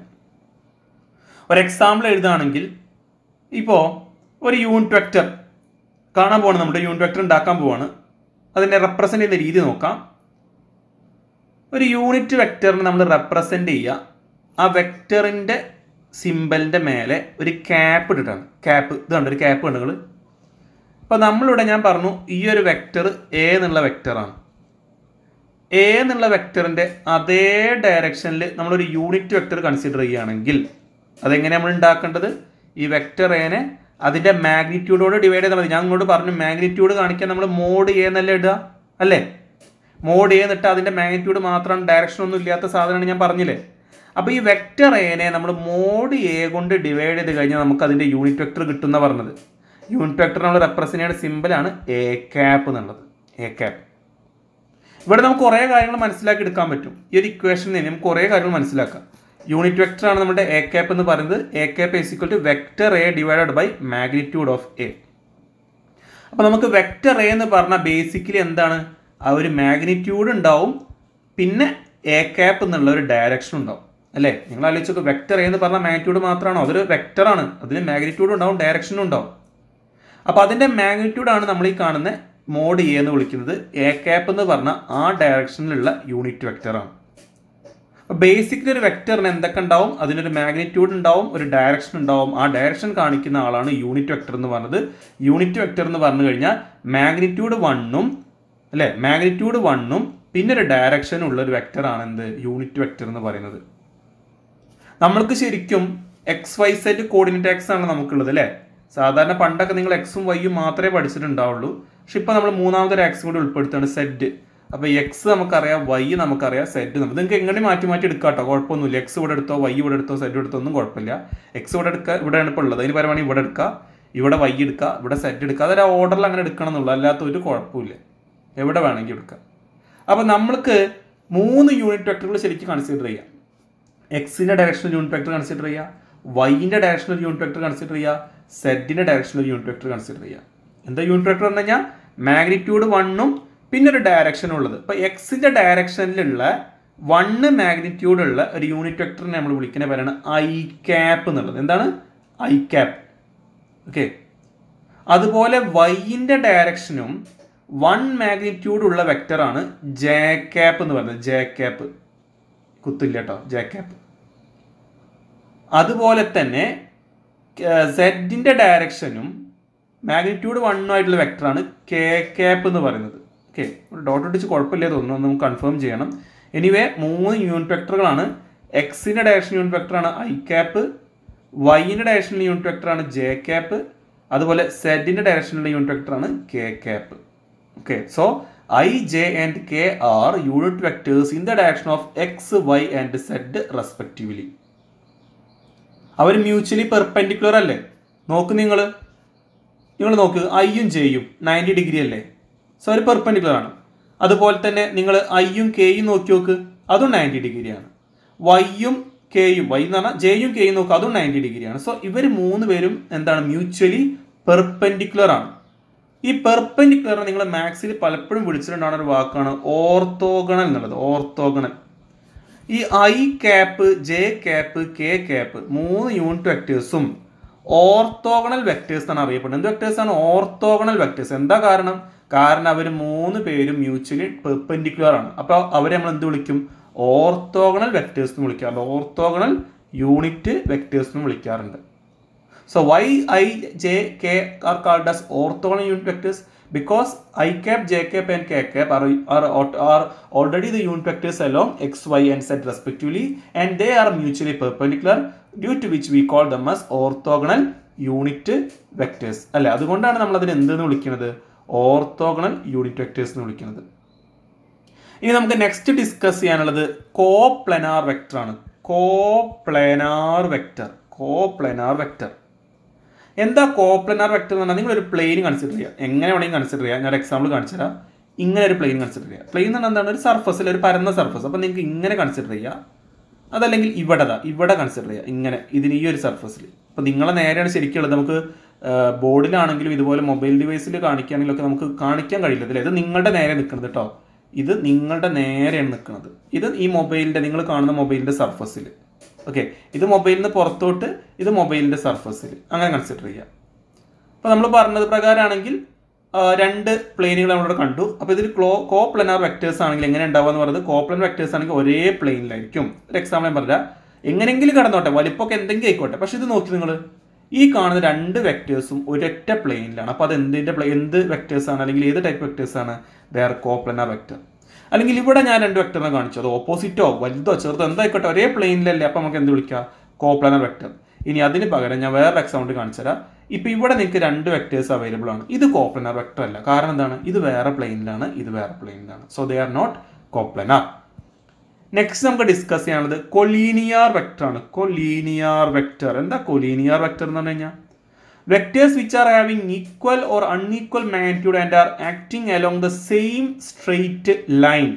ഒരു എക്സാമ്പിൾ എഴുതുകയാണെങ്കിൽ ഇപ്പോൾ ഒരു യൂണിറ്റ് വെക്ടർ കാണാൻ പോവാണ് നമ്മുടെ യൂണിറ്റ് വെക്ടർ ഉണ്ടാക്കാൻ പോവാണ് അതിനെ റെപ്രസെന്റ് ചെയ്യുന്ന രീതി നോക്കാം ഒരു യൂണിറ്റ് വെക്ടറിനെ നമ്മൾ റെപ്രസെന്റ് ചെയ്യുക ആ വെക്ടറിന്റെ സിമ്പലിന്റെ മേലെ ഒരു ക്യാപ്പ് ഇട്ടിട്ടാണ് ക്യാപ്പ് ഇത് കണ്ടോ ഒരു ക്യാപ്പ് കണ്ടു നിങ്ങൾ അപ്പോൾ നമ്മളിവിടെ ഞാൻ പറഞ്ഞു ഈ ഒരു വെക്ടർ എ എന്നുള്ള വെക്ടറാണ് എ എന്നുള്ള വെക്ടറിന്റെ അതേ ഡയറക്ഷനിൽ നമ്മളൊരു യൂണിറ്റ് വെക്ടർ കൺസിഡർ ചെയ്യുകയാണെങ്കിൽ അതെങ്ങനെ നമ്മൾ ഉണ്ടാക്കേണ്ടത് ഈ വെക്ടർ എനെ അതിന്റെ മാഗ്നിറ്റ്യൂഡോട് ഡിവൈഡ് ചെയ്താൽ മതി ഞാൻ ഇങ്ങോട്ട് പറഞ്ഞു മാഗ്നിറ്റ്യൂഡ് കാണിക്കാൻ നമ്മൾ മോഡ് എ എന്നല്ലേ ഇടുക അല്ലേ മോഡ് എ എന്നിട്ട് അതിന്റെ മാഗ്നിറ്റ്യൂഡ് മാത്രമാണ് ഡയറക്ഷൻ ഒന്നും ഇല്ലാത്ത സാധനമാണ് ഞാൻ പറഞ്ഞില്ലേ അപ്പോൾ ഈ വെക്ടർ എനെ നമ്മൾ മോഡ് എ കൊണ്ട് ഡിവൈഡ് ചെയ്ത് കഴിഞ്ഞാൽ നമുക്ക് അതിന്റെ യൂണിറ്റ് വെക്ടർ കിട്ടുന്ന പറഞ്ഞത് യൂണിറ്റ് വെക്ടർ നമ്മൾ റെപ്രസെന്റ് ചെയ്യുന്ന സിമ്പിളാണ് എ ക്യാപ്പ് എന്നുള്ളത് എ ക്യാപ്പ് ഇവിടെ നമുക്ക് കുറേ കാര്യങ്ങൾ മനസ്സിലാക്കി എടുക്കാൻ പറ്റും ഈ ഒരു ഇക്വേഷനിൽ നിന്ന് നമുക്ക് കുറേ കാര്യങ്ങൾ മനസ്സിലാക്കാം യൂണിറ്റ് വെക്ടർ ആണ് നമ്മുടെ എ ക്യാപ്പ് എന്ന് പറയുന്നത് A cap is equal to vector A divided by magnitude of A അപ്പോൾ നമുക്ക് വെക്ടർ എ എന്ന് പറഞ്ഞാൽ ബേസിക്കലി എന്താണ് ആ ഒരു മാഗ്നിറ്റ്യൂഡ് ഉണ്ടാവും പിന്നെ എ ക്യാപ്പ് എന്നുള്ള ഒരു ഡയറക്ഷൻ ഉണ്ടാവും അല്ലേ നിങ്ങൾ ആലോചിച്ചൊക്കെ വെക്ടർ എന്ന് പറഞ്ഞാൽ മാഗ്നിറ്റ്യൂഡ് മാത്രമാണോ അതൊരു വെക്ടറാണ് അതിന് മാഗ്നിറ്റ്യൂഡ് ഉണ്ടാവും ഡയറക്ഷനും ഉണ്ടാവും അപ്പോൾ അതിൻ്റെ മാഗ്നിറ്റ്യൂഡ് ആണ് നമ്മൾ ഈ കാണുന്ന മോഡ് എ എന്ന് വിളിക്കുന്നത് എ ക്യാപ്പ് എന്ന് പറഞ്ഞ ആ ഡയറക്ഷനിലുള്ള യൂണിറ്റ് വെക്ടറാണ് അപ്പോൾ ബേസിക്കലി ഒരു വെക്ടറിന് എന്തൊക്കെ ഉണ്ടാവും അതിനൊരു മാഗ്നിറ്റ്യൂഡ് ഉണ്ടാവും ഒരു ഡയറക്ഷൻ ഉണ്ടാവും ആ ഡയറക്ഷൻ കാണിക്കുന്ന ആളാണ് യൂണിറ്റ് വെക്ടർ എന്ന് പറഞ്ഞത് യൂണിറ്റ് വെക്ടർ എന്ന് പറഞ്ഞു കഴിഞ്ഞാൽ മാഗ്നിറ്റ്യൂഡ് വണ്ണും അല്ലേ മാഗ്നിറ്റ്യൂഡ് വണ്ണും പിന്നെ ഒരു ഡയറക്ഷൻ ഉള്ള ഒരു വെക്ടർ ആണ് എന്ത് യൂണിറ്റ് വെക്ടർ എന്ന് പറയുന്നത് നമ്മൾക്ക് ശരിക്കും X Y Z coordinate X ആണ് നമുക്കുള്ളത് അല്ലേ സാധാരണ പണ്ടൊക്കെ നിങ്ങൾ എക്സും വൈയും മാത്രമേ പഠിച്ചിട്ടുണ്ടാവുള്ളൂ പക്ഷെ ഇപ്പൊ നമ്മൾ മൂന്നാമതൊരു എക്സ് കൂടി ഉൾപ്പെടുത്തുകയാണ് സെറ്റ് അപ്പൊ എക്സ് നമുക്കറിയാം വൈ നമുക്കറിയാം സെറ്റ് നമുക്ക് നിങ്ങൾക്ക് എങ്ങനെ മാറ്റി മാറ്റി എടുക്കാം കേട്ടോ കുഴപ്പമൊന്നുമില്ല എക്സ് ഇവിടെ എടുത്തോ വൈ ഇവിടെ എടുത്തോ സെറ്റ് എടുത്തോ ഒന്നും കുഴപ്പമില്ല എക്സ് ഇവിടെ എടുക്കുക ഇവിടെയാണ് ഇപ്പോൾ ഉള്ളത് അതിന് പരമാവധി ഇവിടെ എടുക്കുക ഇവിടെ വൈ എടുക്കുക ഇവിടെ സെറ്റ് എടുക്കുക അതൊരു ഓർഡറിൽ അങ്ങനെ എടുക്കണം എന്നുള്ളൂ അല്ലാത്ത ഒരു കുഴപ്പമില്ല എവിടെ വേണമെങ്കിൽ എടുക്കാം അപ്പൊ നമ്മൾക്ക് മൂന്ന് യൂണിറ്റ് വെക്ടറുകൾ ശരിക്കും കൺസിഡർ ചെയ്യാം എക്സിന്റെ ഡയറക്ഷണൽ യൂണിറ്റ് വെക്ടർ കൺസിഡർ ചെയ്യുക വൈൻ്റെ ഡയറക്ഷണൽ യൂണിറ്റ് വെക്ടർ കൺസിഡർ ചെയ്യുക സെഡിന്റെ ഡയറക്ഷണൽ യൂണിറ്റ് വെക്ടർ കൺസിഡർ ചെയ്യുക എന്താ യൂണിറ്റ് വെക്ടർ എന്ന് കഴിഞ്ഞാൽ മാഗ്നിറ്റ്യൂഡ് വണ്ണും പിന്നെ ഒരു ഡയറക്ഷനും ഉള്ളത് ഇപ്പൊ എക്സിന്റെ ഡയറക്ഷനിലുള്ള വണ്ണ് മാഗ്നിറ്റ്യൂഡ് ഉള്ള ഒരു യൂണിറ്റ് വെക്ടറിനെ നമ്മൾ വിളിക്കുന്ന പേരാണ് ഐ ക്യാപ്പ് എന്നുള്ളത് എന്താണ് ഐ ക്യാപ്പ് ഓക്കെ അതുപോലെ വൈൻ്റെ ഡയറക്ഷനും വൺ മാഗ്നിറ്റ്യൂഡ് ഉള്ള വെക്ടറാണ് ജെ ക്യാപ്പ് എന്ന് പറയുന്നത് ജെ ക്യാപ്പ് കുത്തില്ല കേട്ടോ ജെ ക്യാപ്പ് അതുപോലെ തന്നെ സെഡിന്റെ ഡയറക്ഷനും മാഗ്നിറ്റ്യൂഡ് വണ്ണുമായിട്ടുള്ള വെക്ടറാണ് കെ ക്യാപ്പ് എന്ന് പറയുന്നത് ഓക്കെ ഡോട്ട് ഇടിച്ച് കുഴപ്പമില്ല തോന്നുന്നു നമുക്ക് കൺഫേം ചെയ്യണം എനിവേ മൂന്ന് യൂണിറ്റ് വെക്ടറുകളാണ് എക്സിന്റെ ഡയറക്ഷൻ യൂണിറ്റ് വെക്ടറാണ് ഐ ക്യാപ്പ് വൈൻ്റെ ഡയറക്ഷനിൽ യൂണിറ്റ് വെക്ടറാണ് ജെ ക്യാപ്പ് അതുപോലെ സെഡിന്റെ ഡയറക്ഷനിലുള്ള യൂണിറ്റ് വെക്ടറാണ് K cap okay so I J and K are unit vectors in the direction of X Y and Z respectively അവർ മ്യൂച്വലി പെർപെൻഡിക്കുലർ അല്ലേ നോക്ക് നിങ്ങൾ നിങ്ങൾ നോക്ക് ഐയും ജെയും നയൻറ്റി ഡിഗ്രി അല്ലേ സോ അവർ പെർപെൻഡിക്കുലർ ആണ് അതുപോലെ തന്നെ നിങ്ങൾ ഐയും കെയും നോക്കി നോക്ക് അതും നയൻറ്റി ഡിഗ്രിയാണ് വൈയും കെയും വൈ എന്ന് പറഞ്ഞാൽ ജെയും കെയും നോക്കുക അതും നയൻറ്റി ഡിഗ്രിയാണ് സോ ഇവർ മൂന്ന് പേരും എന്താണ് മ്യൂച്വലി പെർപെൻഡിക്കുലർ ആണ് ഈ പെർപെൻഡിക്കുലർ നിങ്ങൾ മാത്സിൽ പലപ്പോഴും വിളിച്ചിട്ടുണ്ടാവുന്ന ഒരു വാക്കാണ് ഓർത്തോഗണൽ എന്നുള്ളത് ഓർത്തോഗണൽ ഈ I cap J cap K cap മൂന്ന് യൂണിറ്റ് വെക്ടേഴ്സും ഓർത്തോഗണൽ വെക്ടേഴ്സ് എന്നാണ് അറിയപ്പെടുന്നത് എന്ത് വെക്ടേഴ്സ് ആണ് ഓർത്തോഗണൽ വെക്ടേഴ്സ് എന്താ കാരണം കാരണം അവർ മൂന്ന് പേരും മ്യൂച്വലി പെർപെൻഡിക്കുലർ ആണ് അപ്പോൾ അവരെ നമ്മൾ എന്ത് വിളിക്കും ഓർത്തോഗണൽ വെക്ടേഴ്സ് എന്ന് വിളിക്കാറുണ്ട് ഓർത്തോഗണൽ യൂണിറ്റ് വെക്ടേഴ്സ് എന്ന് വിളിക്കാറുണ്ട് So why i, j, k are called as orthogonal unit vectors? Because i cap, j cap and k cap are, are, are already the unit vectors along x, y and z respectively and they are mutually perpendicular due to which we call them as orthogonal unit vectors. അല്ലെ അതുകൊണ്ടാണ് നമ്മൾ അതിന് എന്തെന്ന് വിളിക്കുന്നത് orthogonal unit vectors എന്ന് വിളിക്കുന്നത് ഇനി നമുക്ക് നെക്സ്റ്റ് ഡിസ്കസ് ചെയ്യാനുള്ളത് കോ പ്ലെനാർ വെക്ടർ ആണ് coplanar vector coplanar vector എന്താ കോപ്ലനാർ വെക്ടർ എന്ന് പറഞ്ഞാൽ നിങ്ങൾ ഒരു പ്ലെയിൻ കൺസിഡർ ചെയ്യുക എങ്ങനെ വേണമെങ്കിൽ കൺസിഡർ ചെയ്യുക ഞാൻ എക്സാമ്പിൾ കാണിച്ചു തരാം ഇങ്ങനെ ഒരു പ്ലെയിൻ കൺസിഡർ ചെയ്യുക പ്ലെയിൻ എന്ന് പറഞ്ഞാൽ എന്താണ് ഒരു സർഫസിൽ ഒരു പരന്ന സർഫസ് അപ്പോൾ നിങ്ങൾക്ക് ഇങ്ങനെ കൺസിഡർ ചെയ്യുക അതല്ലെങ്കിൽ ഇവിടെ ദാ ഇവിടെ കൺസിഡർ ചെയ്യുക ഇങ്ങനെ ഇതിന് ഈ ഒരു സർഫസിൽ അപ്പോൾ നിങ്ങളെ നേരെയാണ് ശരിക്കുള്ളത് നമുക്ക് ബോർഡിലാണെങ്കിലും ഇതുപോലെ മൊബൈൽ ഡിവൈസിൽ കാണിക്കുകയാണെങ്കിലും ഒക്കെ നമുക്ക് കാണിക്കാൻ കഴിയില്ല ഇതിൽ ഇത് നിങ്ങളുടെ നേരെ നിൽക്കുന്നത് കേട്ടോ ഇത് നിങ്ങളുടെ നേരെയാണ് നിൽക്കുന്നത് ഇത് ഈ മൊബൈലിൻ്റെ നിങ്ങൾ കാണുന്ന മൊബൈലിൻ്റെ സർഫസിൽ ഓക്കെ ഇത് മൊബൈലിൽ നിന്ന് പുറത്തോട്ട് ഇത് മൊബൈലിൻ്റെ സർഫസിൽ അങ്ങനെ കൺസിഡർ ചെയ്യുക അപ്പോൾ നമ്മൾ പറഞ്ഞത് പ്രകാരമാണെങ്കിൽ ആ, രണ്ട് പ്ലെയിനുകൾ നമ്മളിവിടെ കണ്ടു അപ്പോൾ ഇതിൽ ക്ലോ കോ പ്ലനാർ വെക്ടേഴ്സ് ആണെങ്കിൽ എങ്ങനെ ഉണ്ടാവുക എന്ന് പറയുന്നത് കോ പ്ലൻ വെക്ടേഴ്സ് ആണെങ്കിൽ ഒരേ പ്ലെയിനിലായിരിക്കും ഒരു എക്സാമ്പിൾ ഞാൻ പറഞ്ഞാൽ എങ്ങനെയെങ്കിലും കടന്നോട്ടെ വലിപ്പമൊക്കെ എന്തെങ്കിലും ആയിക്കോട്ടെ പക്ഷെ ഇത് നോക്കി നിങ്ങൾ ഈ കാണുന്ന രണ്ട് വെക്ടേഴ്സും ഒരൊറ്റ പ്ലെയിനിലാണ് അപ്പോൾ അത് എന്തിൻ്റെ പ്ലേ എന്ത് വെക്ടേഴ്സ് ആണ് അല്ലെങ്കിൽ ഏത് ടൈപ്പ് വെക്ടേഴ്സ് ആണ് ദർ കോ പ്ലനാർ വെക്ടർ അല്ലെങ്കിൽ ഇവിടെ ഞാൻ രണ്ട് വെക്ടറിനെ കാണിച്ചു അത് ഓപ്പോസിറ്റോ വലുതോ ചെറുതോ എന്തായിക്കോട്ടെ ഒരേ പ്ലെയിനിലല്ലേ അപ്പം നമുക്ക് എന്ത് വിളിക്കാം കോപ്ലാനർ വെക്ടർ ഇനി അതിന് പകരം ഞാൻ വേറെ എക്സാമ്പിൾ കാണിച്ചു തരാം ഇപ്പൊ ഇവിടെ നിങ്ങൾക്ക് രണ്ട് വെക്ടേഴ്സ് അവൈലബിൾ ആണ് ഇത് കോപ്ലനാർ വെക്ടർ അല്ല കാരണം എന്താണ് ഇത് വേറെ പ്ലെയിനിലാണ് ഇത് വേറെ പ്ലെയിനിലാണ് so they are not coplanar next നമുക്ക് ഡിസ്കസ് ചെയ്യാനുള്ളത് കൊലീനിയാർ വെക്ടർ ആണ് കൊലീനിയാർ വെക്ടർ എന്താ കൊലീനിയാർ വെക്ടർ എന്ന് പറഞ്ഞു കഴിഞ്ഞാൽ vectors which are having equal or unequal magnitude and are acting along the same straight line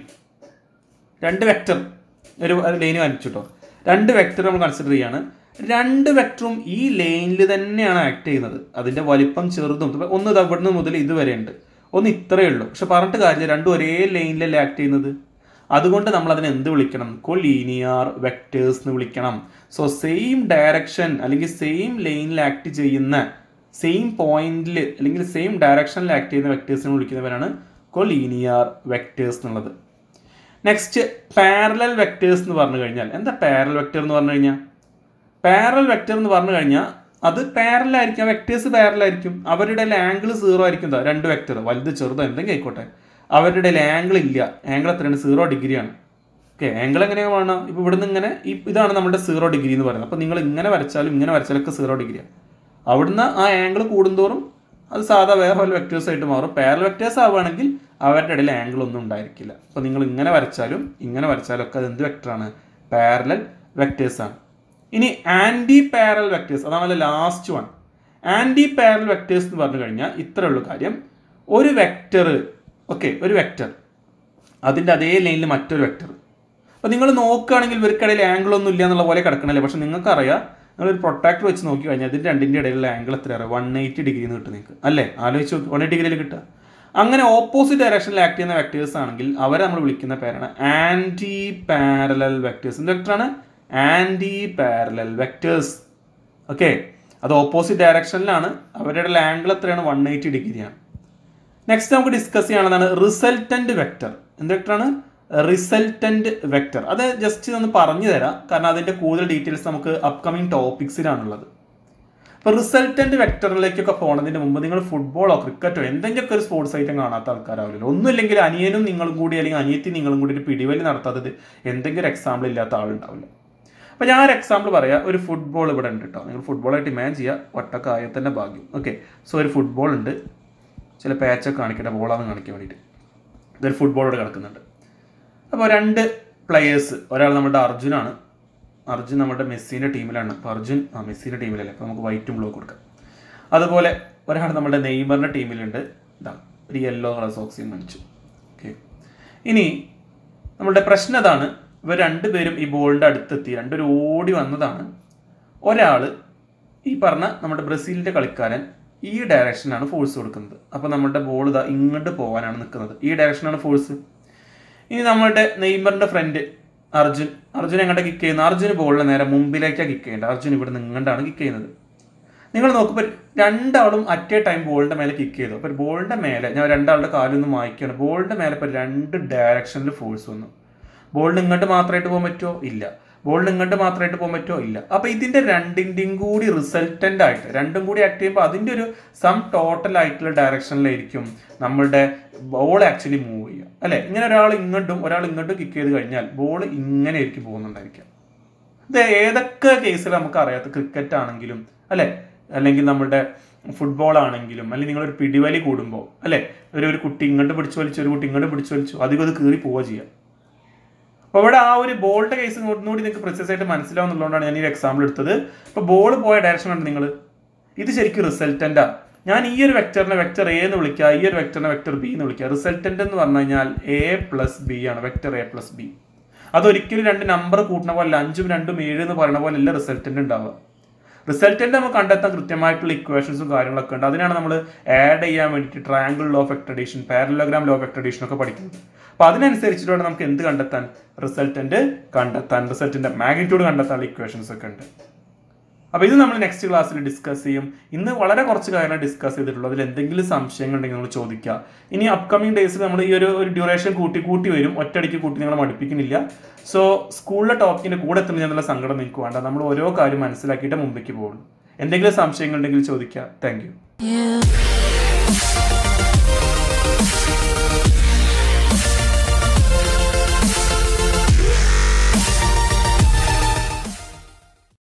രണ്ട് വെക്ടർ ഒരു ലൈൻ കാണിച്ചു കേട്ടോ രണ്ട് വെക്ടർ നമ്മൾ കൺസിഡർ ചെയ്യാണ് രണ്ട് വെക്ടറും ഈ ലൈനിൽ തന്നെയാണ് ആക്ട് ചെയ്യുന്നത് അതിന്റെ വലിപ്പം ചെറുതും ഇപ്പൊ ഒന്ന് ദാ ഇവിടുന്ന് മുതൽ ഇതുവരെ ഉണ്ട് ഒന്ന് ഇത്രയേ ഉള്ളൂ പക്ഷെ പറഞ്ഞിട്ട് കാര്യമില്ല രണ്ടും ഒരേ ലൈനിലല്ലേ ആക്ട് ചെയ്യുന്നത് അതുകൊണ്ട് നമ്മൾ അതിനെ എന്ത് വിളിക്കണം കൊലീനിയർ വെക്ടേഴ്സ് എന്ന് വിളിക്കണം സോ സെയിം ഡയറക്ഷൻ അല്ലെങ്കിൽ സെയിം ലൈനിൽ ആക്ട് ചെയ്യുന്ന സെയിം പോയിന്റിൽ അല്ലെങ്കിൽ സെയിം ഡയറക്ഷനിൽ ആക്ട് ചെയ്യുന്ന വെക്ടേഴ്സിനെ വിളിക്കുന്നവരാണ് കൊലീനിയർ വെക്ടേഴ്സ് എന്നുള്ളത് നെക്സ്റ്റ് പാരലൽ വെക്ടേഴ്സ് എന്ന് പറഞ്ഞു കഴിഞ്ഞാൽ എന്താ പാരലൽ വെക്ടർ എന്ന് പറഞ്ഞു കഴിഞ്ഞാൽ പാരലൽ വെക്ടർ എന്ന് പറഞ്ഞു കഴിഞ്ഞാൽ അത് പാരലൽ ആയിരിക്കും വെക്ടേഴ്സ് പാരലൽ ആയിരിക്കും അവരുടെ ആംഗിൾ സീറോ ആയിരിക്കും ദാ രണ്ട് വെക്ടർ വലുത് ചെറുതോ എന്തെങ്കിലും ആയിക്കോട്ടെ അവരുടെ ആംഗിൾ ഇല്ല ആംഗിൾ എത്രയാണ് സീറോ ഡിഗ്രിയാണ് ഓക്കെ ആംഗിൾ എങ്ങനെയാണ് വേണം ഇപ്പോൾ ഇവിടുന്ന് ഇങ്ങനെ ഈ ഇതാണ് നമ്മുടെ സീറോ ഡിഗ്രി എന്ന് പറയുന്നത് അപ്പോൾ നിങ്ങൾ ഇങ്ങനെ വരച്ചാലും ഇങ്ങനെ വരച്ചാലും ഒക്കെ സീറോ ഡിഗ്രിയാണ് അവിടുന്ന് ആ ആംഗിൾ കൂടുന്തോറും അത് സാധാ വേറെ വല്ല വെക്ടേഴ്സ് ആയിട്ട് മാറും പാരൽ വെക്ടേഴ്സ് ആവുകയാണെങ്കിൽ അവരുടെ ഇടയിൽ ആംഗിൾ ഒന്നും ഉണ്ടായിരിക്കില്ല അപ്പോൾ നിങ്ങൾ ഇങ്ങനെ വരച്ചാലും ഇങ്ങനെ വരച്ചാലും ഒക്കെ അത് എന്ത് വെക്ടറാണ് പാരലൽ വെക്ടേഴ്സ് ആണ് ഇനി ആൻറ്റി പാരൽ വെക്ടേഴ്സ് അതാണ് last one anti parallel vectors എന്ന് പറഞ്ഞു കഴിഞ്ഞാൽ ഇത്രേ ഉള്ളൂ കാര്യം ഒരു വെക്ടർ ഓക്കെ ഒരു വെക്ടർ അതിൻ്റെ അതേ ലൈനിൽ മറ്റൊരു വെക്ടർ അപ്പോൾ നിങ്ങൾ നോക്കുകയാണെങ്കിൽ ഇവർക്കിടയിൽ ആംഗിൾ ഒന്നും ഇല്ല എന്നുള്ള പോലെ കിടക്കണല്ലേ പക്ഷെ നിങ്ങൾക്കറിയാം നിങ്ങളൊരു പ്രൊട്ടാക്ടർ വെച്ച് നോക്കി കഴിഞ്ഞാൽ ഇതിൻ്റെ രണ്ടിൻ്റെ ഇടയിലുള്ള ആംഗിൾ എത്രയാണ് വൺ എയ്റ്റി ഡിഗ്രി എന്ന് കിട്ടും നിങ്ങൾക്ക് അല്ലേ ആലോചിച്ച് നോക്കി വൺ എയ്റ്റി ഡിഗ്രിയിൽ കിട്ടുക അങ്ങനെ ഓപ്പോസിറ്റ് ഡയറക്ഷനിൽ ആക്ട് ചെയ്യുന്ന വെക്ടേഴ്സ് ആണെങ്കിൽ അവരെ നമ്മൾ വിളിക്കുന്ന പേരാണ് ആൻറ്റി പാരലൽ വെക്ടേഴ്സ് എന്ത് വെക്ടറാണ് ആൻറ്റി പാരലൽ വെക്ടേഴ്സ് ഓക്കെ അത് ഓപ്പോസിറ്റ് ഡയറക്ഷനിലാണ് അവരുടെ ആംഗിൾ എത്രയാണ് വൺ എയ്റ്റി ഡിഗ്രിയാണ് നെക്സ്റ്റ് നമുക്ക് ഡിസ്കസ് ചെയ്യാനുള്ളതാണ് റിസൾട്ടന്റ് വെക്ടർ എന്ത് വെക്ടറാണ് റിസൾട്ടന്റ് വെക്ടർ അത് ജസ്റ്റ് ഒന്ന് പറഞ്ഞു തരാം കാരണം അതിന്റെ കൂടുതൽ ഡീറ്റെയിൽസ് നമുക്ക് അപ്കമിങ് ടോപ്പിക്സിലാണുള്ളത് അപ്പോൾ റിസൾട്ടന്റ് വെക്ടറിലേക്കൊക്കെ പോകുന്നതിന് മുമ്പ് നിങ്ങൾ ഫുട്ബോളോ ക്രിക്കറ്റോ എന്തെങ്കിലുമൊക്കെ ഒരു സ്പോർട്സ് ഐറ്റം കാണാത്ത ആൾക്കാരാവില്ല ഒന്നുമില്ലെങ്കിൽ അനിയനും നിങ്ങളും കൂടി അല്ലെങ്കിൽ അനിയത്തി നിങ്ങളും കൂടി ഒരു പിടിവലി നടത്താത്തത് എന്തെങ്കിലും എക്സാമ്പിൾ ഇല്ലാത്ത ആളുണ്ടാവില്ല അപ്പോൾ ഞാൻ ഒരു എക്സാമ്പിൾ പറയാം ഒരു ഫുട്ബോൾ ഇവിടെ ഉണ്ട് കേട്ടോ നിങ്ങൾ ഫുട്ബോളായിട്ട് ഇമാജിൻ ചെയ്യുക ഒറ്റക്കായത്തിൻ്റെ ഭാഗ്യം ഓക്കെ സോ ഒരു ഫുട്ബോൾ ഉണ്ട് ചില പാച്ചൊക്കെ കാണിക്കട്ടെ ബോളാന്ന് കാണിക്കാൻ വേണ്ടിയിട്ട് ഇതൊരു ഫുട്ബോളോട് കിടക്കുന്നുണ്ട് അപ്പോൾ രണ്ട് പ്ലെയേഴ്സ് ഒരാൾ നമ്മുടെ അർജുനാണ് അർജുൻ നമ്മുടെ മെസ്സിൻ്റെ ടീമിലാണ് അപ്പോൾ അർജുൻ ആ മെസ്സിൻ്റെ ടീമിലല്ലേ അപ്പോൾ നമുക്ക് വൈറ്റും ബ്ലൂ കൊടുക്കാം അതുപോലെ ഒരാൾ നമ്മുടെ നെയ്മറിൻ്റെ ടീമിലുണ്ട് ഇതാ ഒരു യെല്ലോ കളർ സോക്സിയും കാണിച്ചു ഓക്കെ ഇനി നമ്മളുടെ പ്രശ്നം അതാണ് ഇവർ രണ്ടുപേരും ഈ ബോളിൻ്റെ അടുത്തെത്തി രണ്ടുപേരും ഓടി വന്നതാണ് ഒരാൾ ഈ പറഞ്ഞ നമ്മുടെ ബ്രസീലിൻ്റെ കളിക്കാരൻ ഈ ഡയറക്ഷനാണ് ഫോഴ്സ് കൊടുക്കുന്നത് അപ്പോൾ നമ്മുടെ ബോൾ ഇതാ ഇങ്ങോട്ട് പോകാനാണ് നിൽക്കുന്നത് ഈ ഡയറക്ഷനാണ് ഫോഴ്സ് ഇനി നമ്മളുടെ നെയ്മറിൻ്റെ ഫ്രണ്ട് അർജുൻ അർജുൻ എങ്ങോട്ട് കിക്ക് ചെയ്യുന്നത് അർജുന് ബോളിനെ നേരെ മുമ്പിലേക്കാണ് കിക്ക് ചെയ്യേണ്ടത് അർജുൻ ഇവിടെ നിങ്ങണ്ടാണ് കിക്ക് ചെയ്യുന്നത് നിങ്ങൾ നോക്കുമ്പോൾ രണ്ടാളും അറ്റ് എ ടൈം ബോളിന്റെ മേലെ കിക്ക് ചെയ്തു അപ്പോൾ ബോളിന്റെ മേലെ ഞാൻ രണ്ടാളുടെ കാലൊന്ന് മായ്ക്കുകയാണ് ബോളിന്റെ മേലെ ഇപ്പോൾ രണ്ട് ഡയറക്ഷനിൽ ഫോഴ്സ് വന്നു ബോളിന് ഇങ്ങോട്ട് മാത്രമായിട്ട് പോകാൻ പറ്റുമോ ഇല്ല ബോളിന് ഇങ്ങോട്ട് മാത്രമായിട്ട് പോകാൻ പറ്റുമോ ഇല്ല അപ്പൊ ഇതിന്റെ രണ്ടിന്റെയും കൂടി റിസൾട്ടന്റ് ആയിട്ട് രണ്ടും കൂടി ആക്ട് ചെയ്യുമ്പോൾ അതിന്റെ ഒരു സം ടോട്ടൽ ആയിട്ടുള്ള ഡയറക്ഷനിലായിരിക്കും നമ്മളുടെ ബോൾ ആക്ച്വലി മൂവ് ചെയ്യുക അല്ലെ ഇങ്ങനെ ഒരാൾ ഇങ്ങോട്ടും ഒരാൾ ഇങ്ങോട്ടും കിക്ക് ചെയ്ത് കഴിഞ്ഞാൽ ബോൾ ഇങ്ങനെ ആയിരിക്കും പോകുന്നുണ്ടായിരിക്കുക ഇത് ഏതൊക്കെ കേസിൽ നമുക്ക് അറിയാത്ത ക്രിക്കറ്റ് ആണെങ്കിലും അല്ലെ അല്ലെങ്കിൽ നമ്മുടെ ഫുട്ബോൾ ആണെങ്കിലും അല്ലെങ്കിൽ നിങ്ങളൊരു പിടിവലി കൂടുമ്പോൾ അല്ലെ ഒരു ഒരു കുട്ടി ഇങ്ങോട്ട് പിടിച്ചു വലിച്ചു ഒരു കുട്ടി ഇങ്ങോട്ട് പിടിച്ചു വലിച്ചു അധികം അത് കീറി പോവുക ചെയ്യുക അപ്പോൾ ഇവിടെ ആ ഒരു ബോളിന്റെ കേസ് ഒന്നുകൂടി നിങ്ങൾക്ക് പ്രിസൈസ് ആയിട്ട് മനസ്സിലാവുന്നുള്ളതുകൊണ്ടാണ് ഞാൻ ഈ എക്സാമ്പിൾ എടുത്തത് ഇപ്പോൾ ബോൾ പോയ ഡയറക്ഷൻ ഉണ്ട് നിങ്ങൾ ഇത് ശരിക്കും റിസൾട്ടൻ്റാ ഞാൻ ഈ ഒരു വെക്ടറിനെ വെക്ടർ എ എന്ന് വിളിക്കുക ഈ ഒരു വെക്ടറിനെ വെക്ടർ ബി എന്ന് വിളിക്കുക റിസൾട്ടന്റ് എന്ന് പറഞ്ഞു കഴിഞ്ഞാൽ എ പ്ലസ് ബി ആണ് വെക്ടർ എ പ്ലസ് ബി അതൊരിക്കലും രണ്ട് നമ്പർ കൂട്ടുന്ന പോലെ അഞ്ചും രണ്ടും ഏഴ് എന്ന് പറയുന്ന പോലെ അല്ല റിസൾട്ടന്റ് ഉണ്ടാവുക റിസൾട്ടന്റ് നമുക്ക് കണ്ടെത്താൻ കൃത്യമായിട്ടുള്ള ഇക്വേഷൻസും കാര്യങ്ങളൊക്കെ ഉണ്ട് അതിനാണ് നമ്മൾ ആഡ് ചെയ്യാൻ വേണ്ടിയിട്ട് triangle law of vector addition parallelogram law of vector addition ഒക്കെ പഠിക്കുന്നത് അപ്പൊ അതിനനുസരിച്ചിട്ട് വേണം നമുക്ക് എന്ത് കണ്ടെത്താൻ റിസൾട്ടന്റ് കണ്ടെത്താൻ റിസൾട്ടിന്റെ മാഗ്നിറ്റ്യൂഡ് കണ്ടെത്താനുള്ള ഇക്വേഷൻസ് ഒക്കെ ഉണ്ട് അപ്പൊ ഇത് നമ്മൾ നെക്സ്റ്റ് ക്ലാസ്സിൽ ഡിസ്കസ് ചെയ്യും ഇന്ന് വളരെ കുറച്ച് കാര്യങ്ങൾ ഡിസ്കസ് ചെയ്തിട്ടുള്ളൂ അതിൽ എന്തെങ്കിലും സംശയങ്ങൾ ഉണ്ടെങ്കിൽ നമ്മൾ ചോദിക്കുക ഇനി അപ്കമിങ് ഡേയ്സിൽ നമ്മൾ ഈ ഒരു ഒരു ഡ്യൂറേഷൻ കൂട്ടി കൂട്ടി വരും ഒറ്റയടിക്ക് കൂട്ടി നിങ്ങളെ മടുപ്പിക്കുന്നില്ല സോ സ്കൂളിലെ ടോപ്പിക്കിന്റെ കൂടെ എത്തുന്ന എന്നുള്ള സങ്കടം നിങ്ങൾക്ക് വേണ്ട നമ്മൾ ഓരോ കാര്യം മനസ്സിലാക്കിയിട്ട് മുമ്പേക്ക് പോകുള്ളൂ എന്തെങ്കിലും സംശയങ്ങൾ ഉണ്ടെങ്കിൽ ചോദിക്കുക താങ്ക് You